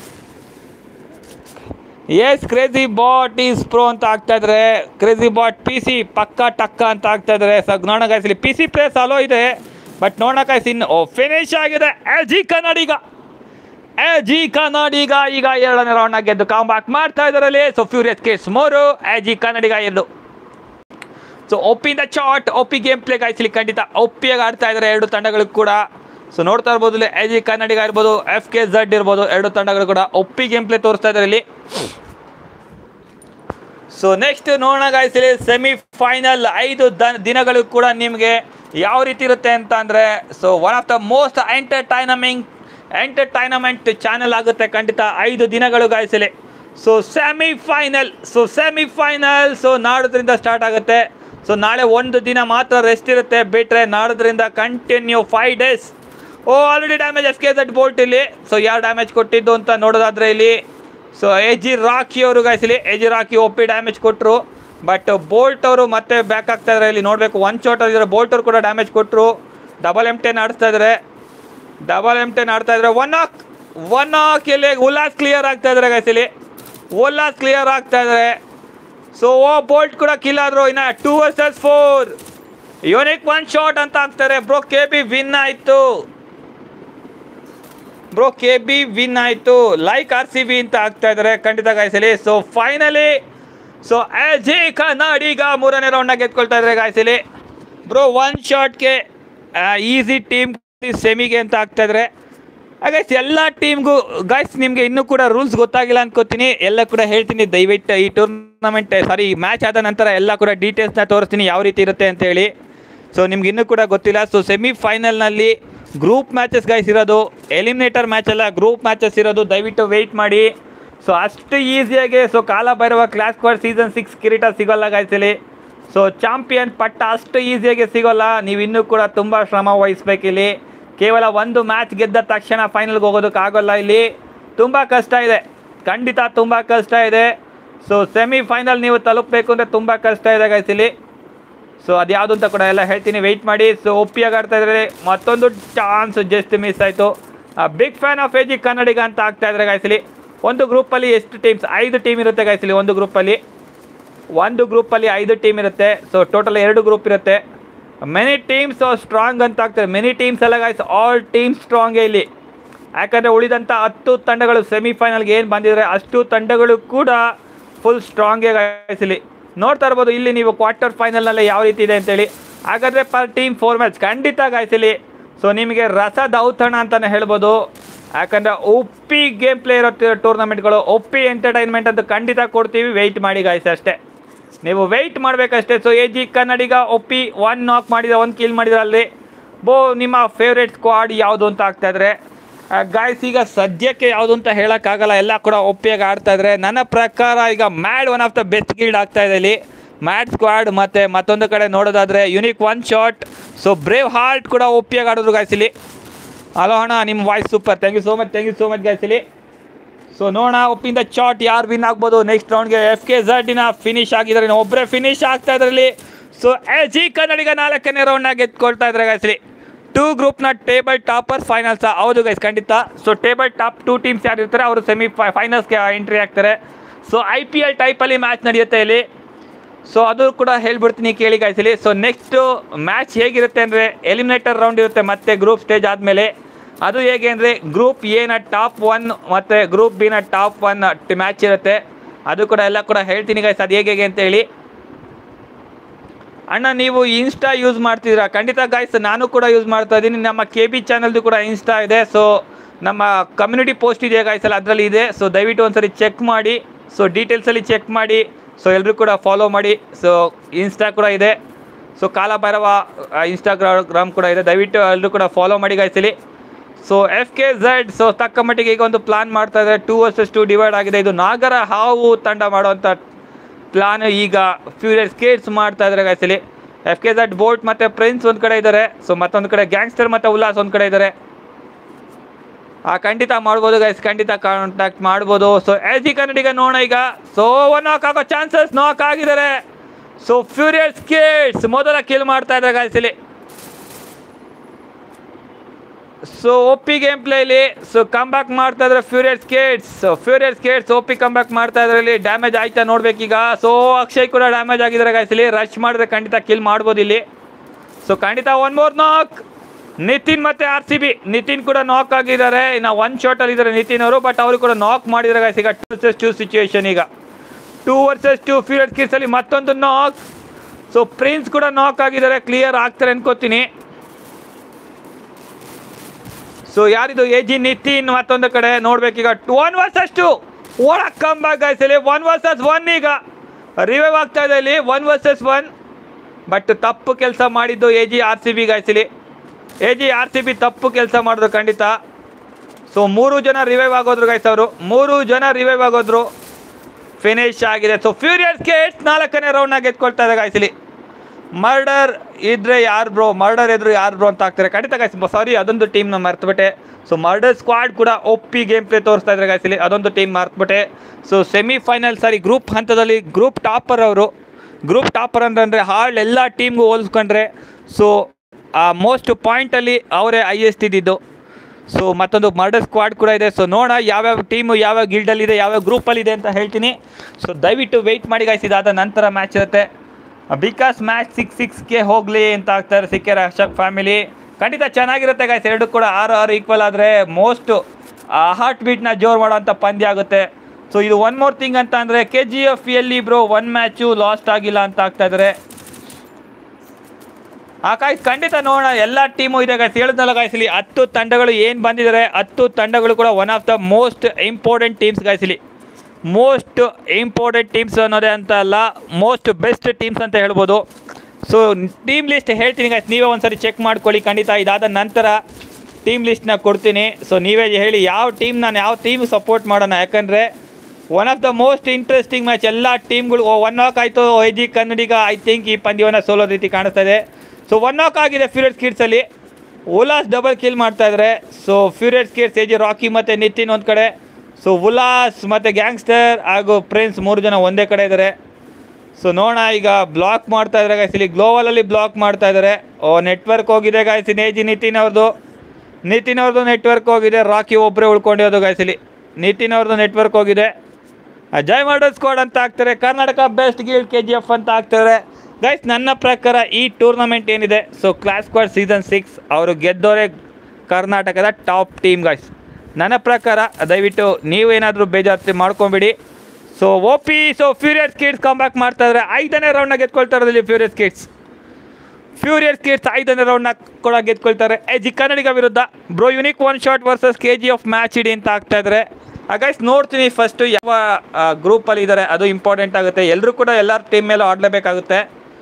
A: S crazy bot is pro ಅಂತ ಆಗ್ತಾ ಇದ್ರೆ ಕ್ರೇಜಿ ಬಾಟ್ ಪಿ ಸಿ ಪಕ್ಕ ಟಕ್ಕ ಅಂತ ಆಗ್ತಾ ಇದ್ದಾರೆ ಸೊ ನೋಡೋಣ guys ಇಲ್ಲಿ ಪಿ ಸಿ ಪ್ಲೇಸ್ ಅಲೋ ಇದೆ ಬಟ್ ನೋಡೋಣ guys ಇನ್ನು ಫಿನಿಶ್ ಆಗಿದೆ A G Kannadiga A G Kannadiga ಈಗ ಎರಡನೇ ರೌಂಡ್ ಗೆದ್ದು ಕಾಂಬ್ಯಾಕ್ ಮಾಡ್ತಾ ಇದ್ದಾರೆ ಅಲ್ಲಿ ಸೊ ಫ್ಯೂರಿಯಸ್ ಕೇಸ್ ಮೂರು ಎ ಜಿ ಕನ್ನಡಿಗ ಎರಡು ಸೊ ಒಪ್ಪಿಂದ ಚಾಟ್ ಒಪ್ಪಿ ಗೇಮ್ ಪ್ಲೇ ಇಲ್ಲಿ ಖಂಡಿತ ಒಪ್ಪಿಯಾಗಿ ಆಡ್ತಾ ಇದ್ದಾರೆ ಎರಡು ತಂಡಗಳು ಕೂಡ ಸೊ ನೋಡ್ತಾ ಇರ್ಬೋದು ಇಲ್ಲಿ ಎ ಜಿ ಕನ್ನಡಿಗ ಇರ್ಬೋದು ಎಫ್ ಕೆ ಝಡ್ ಇರ್ಬೋದು ಎರಡು ತಂಡಗಳು ಕೂಡ ಒಪ್ಪಿ ಗೇಮ್ ಪ್ಲೇ ತೋರಿಸ್ತಾ ಇದ್ದಾರೆ ಇಲ್ಲಿ ಸೊ ನೆಕ್ಸ್ಟ್ ನೋಡೋಣ guys ಇಲ್ಲಿ ಸೆಮಿ ಫೈನಲ್ ಐದು ದ- ದಿನಗಳು ಕೂಡ ನಿಮಗೆ ಯಾವ ರೀತಿ ಇರುತ್ತೆ ಅಂತ ಅಂದರೆ so one of the most entertaining entertainment channel ಆಗುತ್ತೆ ಖಂಡಿತ ಐದು ದಿನಗಳು guys ಇಲ್ಲಿ so semi final so semi final so ನಾಡೋದ್ರಿಂದ ಸ್ಟಾರ್ಟ್ ಆಗುತ್ತೆ ಸೊ ನಾಳೆ ಒಂದು ದಿನ ಮಾತ್ರ ರೆಸ್ಟ್ ಇರುತ್ತೆ ಬಿಟ್ಟರೆ ನಾಡೋದ್ರಿಂದ continue five days oh already damage F K Z bolt ಇಲ್ಲಿ ಸೊ ಯಾರು ಡ್ಯಾಮೇಜ್ ಕೊಟ್ಟಿದ್ದು ಅಂತ ನೋಡೋದಾದ್ರೆ ಇಲ್ಲಿ ಸೊ ಎ ಜಿ ರಾಕಿ ಅವರು ಗಾಯಿಸಲಿ ಎ ಜಿ ರಾಕಿ ಒಪ್ಪಿ ಡ್ಯಾಮೇಜ್ ಕೊಟ್ಟರು ಬಟ್ ಬೋಲ್ಟ್ ಅವರು ಮತ್ತೆ ಬ್ಯಾಕ್ ಆಗ್ತಾ ಇದ್ದಾರೆ ಇಲ್ಲಿ ನೋಡಬೇಕು ಒನ್ ಶಾಟ್ ಇದ್ದಾರೆ ಬೋಲ್ಟ್ ಅವರು ಕೂಡ ಡ್ಯಾಮೇಜ್ ಕೊಟ್ಟರು ಡಬಲ್ ಎಮ್ ಟೆನ್ ಆಡಿಸ್ತಾ ಇದ್ದಾರೆ ಡಬಲ್ ಎಮ್ ಟೆನ್ ಆಡ್ತಾ ಇದ್ದಾರೆ ಒನ್ ಹಾಕ್ ಒನ್ ಹಾಕ್ ಇಲ್ಲಿ ಉಲ್ಲಾಸ್ ಕ್ಲಿಯರ್ ಆಗ್ತಾ ಇದ್ದಾರೆ ಗಾಯಿಸಲಿ ಉಲ್ಲಾಸ್ ಕ್ಲಿಯರ್ ಆಗ್ತಾ ಇದ್ದಾರೆ ಸೊ ಓ ಬೋಲ್ಟ್ ಕೂಡ ಕಿಲ್ ಆದ್ರು ಇನ್ನ two versus four unique one shot ಅಂತ ಆಗ್ತಾರೆ ಬ್ರೋ ಕೆ ಬಿ ವಿನ್ ಆಯ್ತು ಬ್ರೋ ಕೆ ಬಿ ವಿನ್ ಆಯಿತು ಲೈಕ್ ಆರ್ ಸಿ ಬಿ ಅಂತ ಆಗ್ತಾ ಇದ್ದಾರೆ ಖಂಡಿತ ಗಾಯಿಸಲಿ so finally so J Kannadiga ಮೂರನೇ ರೌಂಡ್ನಾಗ ಗೆದ್ಕೊಳ್ತಾ ಇದ್ದಾರೆ ಗಾಯಿಸಲಿ ಬ್ರೋ ಒನ್ ಶಾಟ್ಗೆ ಈಸಿ ಟೀಮ್ ಸೆಮಿಗೆ ಅಂತ ಆಗ್ತಾ ಇದ್ದಾರೆ ಹಾಗಾಯ್ತು ಎಲ್ಲ ಟೀಮ್ಗೂ ಗಾಯ್ಸ್ ನಿಮಗೆ ಇನ್ನೂ ಕೂಡ ರೂಲ್ಸ್ ಗೊತ್ತಾಗಿಲ್ಲ ಅನ್ಕೋತೀನಿ ಎಲ್ಲ ಕೂಡ ಹೇಳ್ತೀನಿ ದಯವಿಟ್ಟು ಈ ಟೂರ್ನಮೆಂಟ್ ಸಾರಿ ಈ ಮ್ಯಾಚ್ ಆದ ನಂತರ ಎಲ್ಲ ಕೂಡ ಡೀಟೇಲ್ಸ್ನ ತೋರಿಸ್ತೀನಿ ಯಾವ ರೀತಿ ಇರುತ್ತೆ ಅಂತ ಹೇಳಿ ಸೊ ನಿಮ್ಗೆ ಇನ್ನೂ ಕೂಡ ಗೊತ್ತಿಲ್ಲ ಸೊ ಸೆಮಿ ಫೈನಲ್ನಲ್ಲಿ ಗ್ರೂಪ್ ಮ್ಯಾಚಸ್ ಗೈಸ್ ಇರೋದು ಎಲಿಮಿನೇಟರ್ ಮ್ಯಾಚ್ ಅಲ್ಲ ಗ್ರೂಪ್ ಮ್ಯಾಚಸ್ ಇರೋದು ದಯವಿಟ್ಟು ವೆಯ್ಟ್ ಮಾಡಿ ಸೊ ಅಷ್ಟು ಈಸಿಯಾಗಿ ಸೊ ಕಾಲ ಬರುವ ಕ್ಲಾಸ್ ಕ್ವಾರ್ ಸೀಸನ್ ಸಿಕ್ಸ್ ಕಿರೀಟ ಸಿಗೋಲ್ಲ ಗಾಯ್ಸಲಿ ಸೊ ಚಾಂಪಿಯನ್ ಪಟ್ಟ ಅಷ್ಟು ಈಸಿಯಾಗಿ ಸಿಗೋಲ್ಲ ನೀವು ಇನ್ನೂ ಕೂಡ ತುಂಬ ಶ್ರಮ ವಹಿಸ್ಬೇಕಿಲ್ಲಿ ಕೇವಲ ಒಂದು ಮ್ಯಾಚ್ ಗೆದ್ದ ತಕ್ಷಣ ಫೈನಲ್ಗೆ ಹೋಗೋದಕ್ಕಾಗೋಲ್ಲ ಇಲ್ಲಿ ತುಂಬ ಕಷ್ಟ ಇದೆ ಖಂಡಿತ ತುಂಬ ಕಷ್ಟ ಇದೆ ಸೊ ಸೆಮಿ ಫೈನಲ್ ನೀವು ತಲುಪಬೇಕು ಅಂದರೆ ತುಂಬ ಕಷ್ಟ ಇದೆ guys ಇಲ್ಲಿ ಸೊ ಅದು ಯಾವುದು ಅಂತ ಕೂಡ ಎಲ್ಲ ಹೇಳ್ತೀನಿ ವೆಯ್ಟ್ ಮಾಡಿ ಸೊ ಒಪ್ಪಿಯಾಗಿ ಆಡ್ತಾ ಇದ್ದಾರೆ ಮತ್ತೊಂದು ಚಾನ್ಸ್ ಜಸ್ಟ್ ಮಿಸ್ ಆಯಿತು big fan of AG Kannadiga ಅಂತ ಆಗ್ತಾ ಇದ್ದಾರೆ ಗಾಯ್ಸಲಿ ಒಂದು ಗ್ರೂಪಲ್ಲಿ ಎಷ್ಟು ಟೀಮ್ಸ್ ಐದು ಟೀಮ್ ಇರುತ್ತೆ ಗಾಯ್ಸಲಿ ಒಂದು ಗ್ರೂಪಲ್ಲಿ ಒಂದು ಗ್ರೂಪಲ್ಲಿ ಐದು ಟೀಮ್ ಇರುತ್ತೆ ಸೊ ಟೋಟಲ್ ಎರಡು ಗ್ರೂಪ್ ಇರುತ್ತೆ ಮೆನಿ ಟೀಮ್ಸ್ ಸ್ಟ್ರಾಂಗ್ ಅಂತ ಆಗ್ತದೆ ಮೆನಿ ಟೀಮ್ಸ್ ಎಲ್ಲ ಗಾಯ್ಸ್ ಆಲ್ ಟೀಮ್ ಸ್ಟ್ರಾಂಗೇ ಇಲ್ಲಿ ಯಾಕಂದರೆ ಉಳಿದಂಥ ಹತ್ತು ತಂಡಗಳು ಸೆಮಿಫೈನಲ್ಗೆ ಏನು ಬಂದಿದ್ದಾರೆ ಅಷ್ಟು ತಂಡಗಳು ಕೂಡ ಫುಲ್ ಸ್ಟ್ರಾಂಗೇ ಗಾಯ್ಸ್ ಇಲ್ಲಿ ನೋಡ್ತಾ ಇರ್ಬೋದು ಇಲ್ಲಿ ನೀವು ಕ್ವಾರ್ಟರ್ ಫೈನಲ್ನಲ್ಲಿ ಯಾವ ರೀತಿ ಇದೆ ಅಂತೇಳಿ ಹಾಗಾದರೆ ಪರ್ ಟೀಮ್ ಫೋರ್ ಮ್ಯಾಚ್ ಖಂಡಿತ ಗಾಯ್ಸ್ ಇಲ್ಲಿ ಸೊ ನಿಮಗೆ ರಸದ ಔತಣ ಅಂತಲೇ ಹೇಳ್ಬೋದು ಯಾಕಂದರೆ ಒಪ್ಪಿ ಗೇಮ್ ಪ್ಲೇ ಇರೋ ಟೂರ್ನಮೆಂಟ್ಗಳು ಒಪ್ಪಿ ಎಂಟರ್ಟೈನ್ಮೆಂಟ್ ಅಂತ ಖಂಡಿತ ಕೊಡ್ತೀವಿ ವೆಯ್ಟ್ ಮಾಡಿ ಗಾಯ್ಸ್ ಅಷ್ಟೇ ನೀವು ವೆಯ್ಟ್ ಮಾಡಬೇಕಷ್ಟೇ so A G Kannadiga OP one ನಾಕ್ ಮಾಡಿದ ಒಂದು ಕಿಲ್ ಮಾಡಿದ್ರಲ್ಲಿ ಬೋ ನಿಮ್ಮ ಫೇವ್ರೇಟ್ ಸ್ಕ್ವಾಡ್ ಯಾವುದು ಅಂತ ಆಗ್ತಾ ಇದ್ರೆ ಗಾಯ್ಸ್ ಈಗ ಸದ್ಯಕ್ಕೆ ಯಾವುದು ಅಂತ ಹೇಳೋಕ್ಕಾಗಲ್ಲ ಎಲ್ಲ ಕೂಡ ಒಪ್ಪಿಯಾಗಿ ಆಡ್ತಾ ಇದ್ರೆ ನನ್ನ ಪ್ರಕಾರ ಈಗ mad one of the best guild ಆಗ್ತಾ ಇದೆ ಇಲ್ಲಿ ಮ್ಯಾಡ್ ಸ್ಕ್ವಾಡ್ ಮತ್ತು ಮತ್ತೊಂದು ಕಡೆ ನೋಡೋದಾದ್ರೆ unique one shot so brave heart ಕೂಡ ಒಪ್ಪಿಯಾಗಿ ಆಡೋದು ಗಾಯ್ಸ್ ಇಲ್ಲಿ ಹಲೋ ಅಣ್ಣ ನಿಮ್ಮ voice super thank you so much thank you so much guys ಇಲ್ಲಿ ಸೊ ನೋಡೋಣ ಒಪ್ಪಿಂದ ಚಾಟ್ ಯಾರು ವಿನ್ ಆಗ್ಬೋದು ನೆಕ್ಸ್ಟ್ ರೌಂಡ್ಗೆ ಎಫ್ ಕೆ ಝಡ್ಡಿನ ಫಿನಿಶ್ ಆಗಿದ್ದಾರೆ ಇನ್ನು ಒಬ್ಬರೇ ಫಿನಿಶ್ ಆಗ್ತಾ ಇದ್ರಲ್ಲಿ ಸೊ ಎ ಜಿ ಕನ್ನಡಿಗ ನಾಲ್ಕನೇ ರೌಂಡ್ನಾಗ ಗೆದ್ಕೊಳ್ತಾ ಇದ್ದಾರೆ ಗಾಯ್ಸ್ಲಿ ಟೂ ಗ್ರೂಪ್ನ ಟೇಬಲ್ ಟಾಪರ್ ಫೈನಲ್ಸ್ ಹೌದು ಗೈಸ್ ಖಂಡಿತ so table top two teams ಯಾರು ಇರ್ತಾರೆ ಅವರು ಸೆಮಿ ಫೈನಲ್ಸ್ಗೆ ಎಂಟ್ರಿ ಆಗ್ತಾರೆ ಸೊ ಐ ಪಿ ಎಲ್ ಟೈಪಲ್ಲಿ ಮ್ಯಾಚ್ ನಡೆಯುತ್ತೆ ಇಲ್ಲಿ ಸೊ ಅದು ಕೂಡ ಹೇಳ್ಬಿಡ್ತೀನಿ ಕೇಳಿ ಗಾಯ್ಸಲಿ ಸೊ ನೆಕ್ಸ್ಟ್ ಮ್ಯಾಚ್ ಹೇಗಿರುತ್ತೆ ಅಂದರೆ ಎಲಿಮಿನೇಟರ್ ರೌಂಡ್ ಇರುತ್ತೆ ಮತ್ತೆ ಗ್ರೂಪ್ ಸ್ಟೇಜ್ ಆದಮೇಲೆ ಅದು ಹೇಗೆ ಅಂದರೆ ಗ್ರೂಪ್ ಎನ ಟಾಪ್ ಒನ್ ಮತ್ತು ಗ್ರೂಪ್ ಬಿನ ಟಾಪ್ ಒನ್ ಮ್ಯಾಚ್ ಇರುತ್ತೆ ಅದು ಕೂಡ ಎಲ್ಲ ಕೂಡ ಹೇಳ್ತೀನಿ ಗಾಯ್ಸ್ ಅದು ಹೇಗೆ ಹೇಗೆ ಅಂತ ಹೇಳಿ ಅಣ್ಣ ನೀವು ಇನ್ಸ್ಟಾ ಯೂಸ್ ಮಾಡ್ತಿದ್ದೀರಾ ಖಂಡಿತ ಗಾಯ್ಸ್ ನಾನು ಕೂಡ ಯೂಸ್ ಮಾಡ್ತಾ ಇದ್ದೀನಿ ನಮ್ಮ ಕೆ ಬಿ ಚಾನಲ್ದು ಕೂಡ ಇನ್ಸ್ಟಾ ಇದೆ ಸೊ ನಮ್ಮ ಕಮ್ಯುನಿಟಿ ಪೋಸ್ಟ್ ಇದೆ ಗಾಯ್ಸ್ ಅಲ್ಲ ಅದರಲ್ಲಿ ಇದೆ ಸೊ ದಯವಿಟ್ಟು ಒಂದ್ಸರಿ ಚೆಕ್ ಮಾಡಿ ಸೊ ಡೀಟೇಲ್ಸಲ್ಲಿ ಚೆಕ್ ಮಾಡಿ ಸೊ ಎಲ್ಲರೂ ಕೂಡ ಫಾಲೋ ಮಾಡಿ ಸೊ ಇನ್ಸ್ಟಾ ಕೂಡ ಇದೆ ಸೊ ಕಾಲಭೈರವ ಇನ್ಸ್ಟಾಗ್ರಾಮ್ ಕೂಡ ಇದೆ ದಯವಿಟ್ಟು ಎಲ್ಲರೂ ಕೂಡ ಫಾಲೋ ಮಾಡಿ ಗಾಯ್ಸಲಿ so F K Z so ತಕ್ಕ ಮಟ್ಟಿಗೆ ಈಗ ಒಂದು ಪ್ಲಾನ್ ಮಾಡ್ತಾ ಇದ್ದಾರೆ ಟೂ ವರ್ಸಸ್ ಟು ಡಿವೈಡ್ ಆಗಿದೆ ಇದು ನಾಗರ ಹಾವು ತಂಡ ಮಾಡುವಂಥ ಪ್ಲಾನ್ ಈಗ ಫ್ಯೂರಿಯಸ್ ಕೇಟ್ಸ್ ಮಾಡ್ತಾ ಇದ್ದಾರೆ ಗೈಸ್ ಇಲ್ಲಿ ಎಫ್ ಕೆ ಝಡ್ ಬೋಲ್ಟ್ ಮತ್ತು ಪ್ರಿನ್ಸ್ ಒಂದು ಕಡೆ ಇದ್ದಾರೆ ಸೊ ಮತ್ತೊಂದು ಕಡೆ ಗ್ಯಾಂಗ್ಸ್ಟರ್ ಮತ್ತು ಉಲ್ಲಾಸ್ ಒಂದು ಕಡೆ ಇದ್ದಾರೆ ಆ ಖಂಡಿತ ಮಾಡ್ಬೋದು ಗೈಸ್ ಖಂಡಿತ ಕಾಂಟ್ಯಾಕ್ಟ್ ಮಾಡ್ಬೋದು ಸೊ ಎಸ್ ಜಿ ಕನ್ನಡಿಗ ನೋಡೋಣ ಈಗ ಸೊ ಒನ್ ನಾಕ್ ಆಗೋ ಚಾನ್ಸಸ್ ನಾಕ್ ಆಗಿದ್ದಾರೆ ಸೊ ಫ್ಯೂರಿಯಸ್ ಕೇಟ್ಸ್ ಮೊದಲ ಕಿಲ್ ಮಾಡ್ತಾ ಇದ್ದಾರೆ ಗೈಸ್ ಇಲ್ಲಿ ಸೊ ಒಪ್ಪಿ ಗೇಮ್ ಪ್ಲೇಲಿ ಸೊ ಕಮ್ ಬ್ಯಾಕ್ ಮಾಡ್ತಾ ಇದ್ರೆ furious ಕೇಟ್ಸ್ so furious cats OP come back ಮಾಡ್ತಾ ಇದ್ರೆ ಇಲ್ಲಿ ಡ್ಯಾಮೇಜ್ ಆಯ್ತಾ ನೋಡ್ಬೇಕೀಗ ಸೊ ಅಕ್ಷಯ್ ಕೂಡ ಡ್ಯಾಮೇಜ್ ಆಗಿದ್ದಾರೆ guys ಇಲ್ಲಿ ರಶ್ ಮಾಡಿದ್ರೆ ಖಂಡಿತ ಕಿಲ್ ಮಾಡ್ಬೋದು ಇಲ್ಲಿ ಸೊ ಖಂಡಿತ ಒನ್ ಮೋರ್ ನಾಕ್ ನಿತಿನ್ ಮತ್ತೆ ಆರ್ ಸಿ ಬಿ ನಿತಿನ್ ಕೂಡ ನಾಕ್ ಆಗಿದ್ದಾರೆ ಇನ್ನು ಒನ್ ಶಾಟ್ ಅಲ್ಲಿ ಇದ್ದಾರೆ ನಿತಿನ್ ಅವರು ಬಟ್ ಅವರು ಕೂಡ ನಾಕ್ ಮಾಡಿದ್ದಾರೆ guys ಈಗ ಟೂ ವರ್ಸಸ್ ಟೂ ಸಿಚುವೇಶನ್ ಈಗ two versus two furious kids ಅಲ್ಲಿ ಮತ್ತೊಂದು ನಾಕ್ ಸೊ ಪ್ರಿನ್ಸ್ ಕೂಡ ನಾಕ್ ಆಗಿದ್ದಾರೆ ಕ್ಲಿಯರ್ ಆಗ್ತಾರೆ ಅನ್ಕೋತೀನಿ ಸೊ ಯಾರಿದು ಎ ಜಿ ನಿತಿನ್ ಮತ್ತೊಂದು ಕಡೆ ನೋಡ್ಬೇಕೀಗ ಒನ್ ವರ್ಸಸ್ ಟು ಓಡ ಕಮ್ ಬ್ಯಾಕ್ ಇಲ್ಲಿ ಒನ್ ವರ್ಸಸ್ ಒನ್ ಈಗ ರಿವೈವ್ ಆಗ್ತಾ ಇದೆ ಇಲ್ಲಿ ಒನ್ ವರ್ಸಸ್ ಒನ್ ಬಟ್ ತಪ್ಪು ಕೆಲಸ ಮಾಡಿದ್ದು A G R C B ಗಾಯ್ಸಿಲಿ A G R C B ತಪ್ಪು ಕೆಲಸ ಮಾಡಿದ್ರು ಖಂಡಿತ ಸೊ ಮೂರು ಜನ ರಿವೈವ್ ಆಗೋದ್ರು ಗೈಸ್ ಅವರು ಮೂರು ಜನ ರಿವೈವ್ ಆಗೋದ್ರು ಫಿನಿಶ್ ಆಗಿದೆ ಸೊ ಫ್ಯೂರಿಯಸ್ ಕೇಟ್ಸ್ ನಾಲ್ಕನೇ ರೌಂಡ್ನಾಗ ಗೆದ್ಕೊಳ್ತಾ ಇದೆ ಗಾಯ್ಸಿಲಿ ಮರ್ಡರ್ ಇದ್ರೆ ಯಾರು ಬ್ರೋ ಮರ್ಡರ್ ಇದ್ರು ಯಾರು ಬ್ರೋ ಅಂತ ಆಗ್ತಾರೆ ಖಂಡಿತ ಗಾಯ್ಸ್ ಸಾರಿ ಅದೊಂದು ಟೀಮ್ನ ಮರ್ತುಬಿಟ್ಟೆ ಸೊ ಮರ್ಡರ್ ಸ್ಕ್ವಾಡ್ ಕೂಡ ಒಪ್ಪಿ ಗೇಮ್ ಪ್ಲೇ ತೋರಿಸ್ತಾ ಇದ್ದಾರೆ ಗಾಯ್ಸಿಲಿ ಅದೊಂದು ಟೀಮ್ ಮರ್ತುಬಿಟ್ಟೆ ಸೊ ಸೆಮಿಫೈನಲ್ ಸಾರಿ ಗ್ರೂಪ್ ಹಂತದಲ್ಲಿ ಗ್ರೂಪ್ ಟಾಪರ್ ಅವರು ಗ್ರೂಪ್ ಟಾಪರ್ ಅಂತಂದರೆ ಹಾಳ್ ಎಲ್ಲ ಟೀಮ್ಗೂ ಹೋಲಿಸ್ಕೊಂಡ್ರೆ ಸೊ ಆ ಮೋಸ್ಟ್ ಪಾಯಿಂಟಲ್ಲಿ ಅವರೇ ಹೈಯೆಸ್ಟ್ ಇದ್ದಿದ್ದು ಸೊ ಮತ್ತೊಂದು ಮರ್ಡರ್ ಸ್ಕ್ವಾಡ್ ಕೂಡ ಇದೆ ಸೊ ನೋಡೋಣ ಯಾವ್ಯಾವ ಟೀಮು ಯಾವ್ಯಾವ ಗಿಲ್ಡಲ್ಲಿ ಇದೆ ಯಾವ್ಯಾವ ಗ್ರೂಪಲ್ಲಿ ಇದೆ ಅಂತ ಹೇಳ್ತೀನಿ ಸೊ ದಯವಿಟ್ಟು ವೆಯ್ಟ್ ಮಾಡಿ ಗಾಯ್ಸ್ ಇದಾದ ನಂತರ ಮ್ಯಾಚ್ ಇರುತ್ತೆ ಬಿಕಾಸ್ ಮ್ಯಾಚ್ ಸಿಕ್ಸ್ ಸಿಕ್ಸ್ಗೆ ಹೋಗಲಿ ಅಂತ ಆಗ್ತಾರೆ ಸಿಕ್ಕಿರ ಅಶೋಕ್ ಫ್ಯಾಮಿಲಿ ಖಂಡಿತ ಚೆನ್ನಾಗಿರುತ್ತೆ ಗಾಯ್ಸ್ ಎರಡು ಕೂಡ ಆರು ಆರು ಈಕ್ವಲ್ ಆದರೆ ಮೋಸ್ಟ್ ಹಾರ್ಟ್ ಬೀಟ್ನ ಜೋರು ಮಾಡೋಂಥ ಪಂದ್ಯ ಆಗುತ್ತೆ ಸೊ ಇದು ಒನ್ ಮೋರ್ ಥಿಂಗ್ ಅಂತ ಅಂದರೆ ಕೆ ಜಿ ಎಫ್ ಎಲ್ಲಿ ಬ್ರೋ ಒನ್ ಮ್ಯಾಚು ಲಾಸ್ಟ್ ಆಗಿಲ್ಲ ಅಂತ ಆಗ್ತಾ ಇದ್ದಾರೆ ಆ ಕಾಯ್ಸ್ ಖಂಡಿತ ನೋಡೋಣ ಎಲ್ಲ ಟೀಮು ಇದೆ ಗಾಯ್ಸ್ ಹೇಳಿದ್ನಲ್ಲ ಗಾಯ್ಸ್ ಇಲ್ಲಿ ಹತ್ತು ತಂಡಗಳು ಏನು ಬಂದಿದ್ದಾರೆ ಹತ್ತು ತಂಡಗಳು ಕೂಡ one of the most important teams guys ಇಲ್ಲಿ ಮೋಸ್ಟ್ ಇಂಪಾರ್ಟೆಂಟ್ ಟೀಮ್ಸ್ ಅನ್ನೋದೇ ಅಂತ ಅಲ್ಲ ಮೋಸ್ಟ್ ಬೆಸ್ಟ್ ಟೀಮ್ಸ್ ಅಂತ ಹೇಳ್ಬೋದು ಸೊ ಟೀಮ್ ಲಿಸ್ಟ್ ಹೇಳ್ತೀನಿ ಗಾಯ್ಸ್ ನೀವೇ ಒಂದ್ಸರಿ ಚೆಕ್ ಮಾಡ್ಕೊಳ್ಳಿ ಖಂಡಿತ ಇದಾದ ನಂತರ ಟೀಮ್ ಲಿಸ್ಟ್ನ ಕೊಡ್ತೀನಿ ಸೊ ನೀವೇ ಹೇಳಿ ಯಾವ ಟೀಮ್ ನಾನು ಯಾವ ಟೀಮ್ ಸಪೋರ್ಟ್ ಮಾಡೋಣ ಯಾಕಂದರೆ one of the most interesting match ಎಲ್ಲ ಟೀಮ್ಗಳು ಒನ್ ವಾಕ್ ಆಯಿತು I G Kannadiga I think ಈ ಪಂದ್ಯವನ್ನು ಸೋಲೋ ರೀತಿ ಕಾಣಿಸ್ತಾ ಇದೆ ಸೊ ಒನ್ ವಾಕ್ ಆಗಿದೆ ಫ್ಯೂರಿಯಸ್ ಕಿಡ್ಸಲ್ಲಿ ಉಲ್ಲಾಸ್ ಡಬಲ್ ಕಿಲ್ ಮಾಡ್ತಾ ಇದ್ದಾರೆ so furious kids A G Rocky ಮತ್ತು ನಿತಿನ್ ಒಂದು ಕಡೆ ಸೊ ಉಲ್ಲಾಸ್ ಮತ್ತು ಗ್ಯಾಂಗ್ಸ್ಟರ್ ಹಾಗೂ ಪ್ರಿನ್ಸ್ ಮೂರು ಜನ ಒಂದೇ ಕಡೆ ಇದ್ದಾರೆ ಸೊ ನೋಡೋಣ ಈಗ ಬ್ಲಾಕ್ ಮಾಡ್ತಾ ಇದ್ದಾರೆ ಗಾಯ್ಸ್ ಇಲ್ಲಿ ಗ್ಲೋವಲಲ್ಲಿ ಬ್ಲಾಕ್ ಮಾಡ್ತಾ ಇದ್ದಾರೆ ಓ ನೆಟ್ವರ್ಕ್ ಹೋಗಿದೆ guys in A G Nitin ಅವ್ರದ್ದು ನಿತಿನ್ ಅವ್ರದ್ದು ನೆಟ್ವರ್ಕ್ ಹೋಗಿದೆ ರಾಕಿ ಒಬ್ಬರೇ ಉಳ್ಕೊಂಡಿರೋದು ಗಾಯ್ಸ್ ಇಲ್ಲಿ ನಿತಿನ್ ಅವ್ರದ್ದು ನೆಟ್ವರ್ಕ್ ಹೋಗಿದೆ ಅಜಯ್ ಮಾಡಲ್ ಸ್ಕ್ವಾಡ್ ಅಂತ ಆಗ್ತಾರೆ Karnataka best guild K G F ಅಂತ ಆಗ್ತಾರೆ ಗೈಸ್ ನನ್ನ ಪ್ರಕಾರ ಈ ಟೂರ್ನಮೆಂಟ್ ಏನಿದೆ so class squad season six ಅವರು ಗೆದ್ದೋರೆ ಕರ್ನಾಟಕದ ಟಾಪ್ ಟೀಮ್ ಗೈಸ್ ನನ್ನ ಪ್ರಕಾರ ದಯವಿಟ್ಟು ನೀವೇನಾದರೂ ಬೇಜಾರು ಮಾಡ್ಕೊಂಬಿಡಿ so O P so furious kids comeback ಮಾಡ್ತಾ ಇದ್ದಾರೆ ಐದನೇ ರೌಂಡ್ನ ಗೆದ್ಕೊಳ್ತಾ ಇರೋದಿಲ್ಲ ಫ್ಯೂರಿಯಸ್ ಕಿಡ್ಸ್ ಫ್ಯೂರಿಯಸ್ ಕಿಡ್ಸ್ ಐದನೇ ರೌಂಡ್ನ ಕೂಡ ಗೆದ್ಕೊಳ್ತಾರೆ ಎ ಜಿ ಕನ್ನಡಿಗ ವಿರುದ್ಧ bro unique one shot versus K G of match ಇಡಿ ಅಂತ ಆಗ್ತಾ ಇದ್ದಾರೆ ಗೈಸ್ ನೋಡ್ತೀನಿ ಫಸ್ಟು ಯಾವ ಗ್ರೂಪಲ್ಲಿ ಇದ್ದಾರೆ ಅದು ಇಂಪಾರ್ಟೆಂಟ್ ಆಗುತ್ತೆ ಎಲ್ಲರೂ ಕೂಡ ಎಲ್ಲರ ಟೀಮ್ ಮೇಲೂ ಆಡಲೇಬೇಕಾಗುತ್ತೆ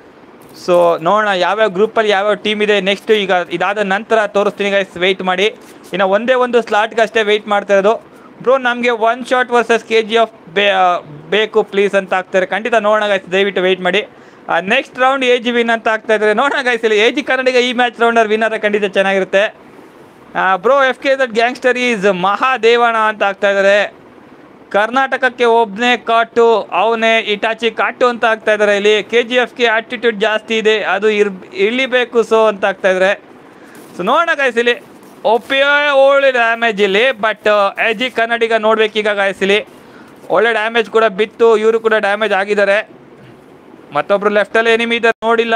A: ಸೊ ನೋಡೋಣ ಯಾವ್ಯಾವ ಗ್ರೂಪಲ್ಲಿ ಯಾವ್ಯಾವ ಟೀಮ್ ಇದೆ ನೆಕ್ಸ್ಟ್ ಈಗ ಇದಾದ ನಂತರ ತೋರಿಸ್ತೀನಿ ಗೈಸ್ ವೆಯ್ಟ್ ಮಾಡಿ ಇನ್ನು ಒಂದೇ ಒಂದು ಸ್ಲಾಟ್ಗೆ ಅಷ್ಟೇ ವೆಯ್ಟ್ ಮಾಡ್ತಾ ಇರೋದು ಬ್ರೋ ನಮಗೆ one shot versus K G of ಬೇ ಬೇಕು ಪ್ಲೀಸ್ ಅಂತ ಆಗ್ತಾರೆ ಖಂಡಿತ ನೋಡೋಣ ಗೈಸ್ ದಯವಿಟ್ಟು ವೆಯ್ಟ್ ಮಾಡಿ next round A G win ಅಂತ ಆಗ್ತಾ ಇದ್ದಾರೆ ನೋಡೋಣ ಗೈಸ್ ಇಲ್ಲಿ ಎ ಜಿ ಕನ್ನಡಿಗ ಈ ಮ್ಯಾಚ್ ರೌಂಡರ್ ವಿನ್ನರ್ ಖಂಡಿತ ಚೆನ್ನಾಗಿರುತ್ತೆ bro F K that gangster is ಮಹಾದೇವಣ ಅಂತ ಆಗ್ತಾ ಇದ್ದಾರೆ ಕರ್ನಾಟಕಕ್ಕೆ ಒಬ್ಬನೇ ಕಾಟು ಅವನೇ ಇಟಾಚಿ ಕಾಟು ಅಂತ ಆಗ್ತಾ ಇದ್ದಾರೆ ಇಲ್ಲಿ ಕೆ ಜಿ ಎಫ್ಗೆ ಆಟಿಟ್ಯೂಡ್ ಜಾಸ್ತಿ ಇದೆ ಅದು ಇರ್ ಇಳಿಬೇಕು ಸೊ ಅಂತ ಆಗ್ತಾ ಇದ್ದಾರೆ ಸೊ ನೋಡೋಣ ಗಾಯ್ಸ್ ಇಲ್ಲಿ ಒಪ್ಪಿಯೋ ಒಳ್ಳೆ ಡ್ಯಾಮೇಜ್ ಇಲ್ಲಿ ಬಟ್ ಎ ಜಿ ಕನ್ನಡಿಗ ನೋಡ್ಬೇಕೀಗ ಗಾಯ್ಸ್ ಇಲ್ಲಿ ಒಳ್ಳೆ ಡ್ಯಾಮೇಜ್ ಕೂಡ ಬಿತ್ತು ಇವರು ಕೂಡ ಡ್ಯಾಮೇಜ್ ಆಗಿದ್ದಾರೆ ಮತ್ತೊಬ್ರು ಲೆಫ್ಟಲ್ಲಿ ಎನಿಮಿ ಇದ್ದಾರೆ ನೋಡಿಲ್ಲ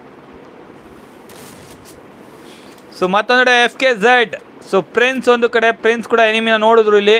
A: ಸೊ ಮತ್ತೊಂದು F K Z so prince ಒಂದು ಕಡೆ ಪ್ರಿನ್ಸ್ ಕೂಡ ಎನಿಮಿನ ನೋಡಿದ್ರು ಇಲ್ಲಿ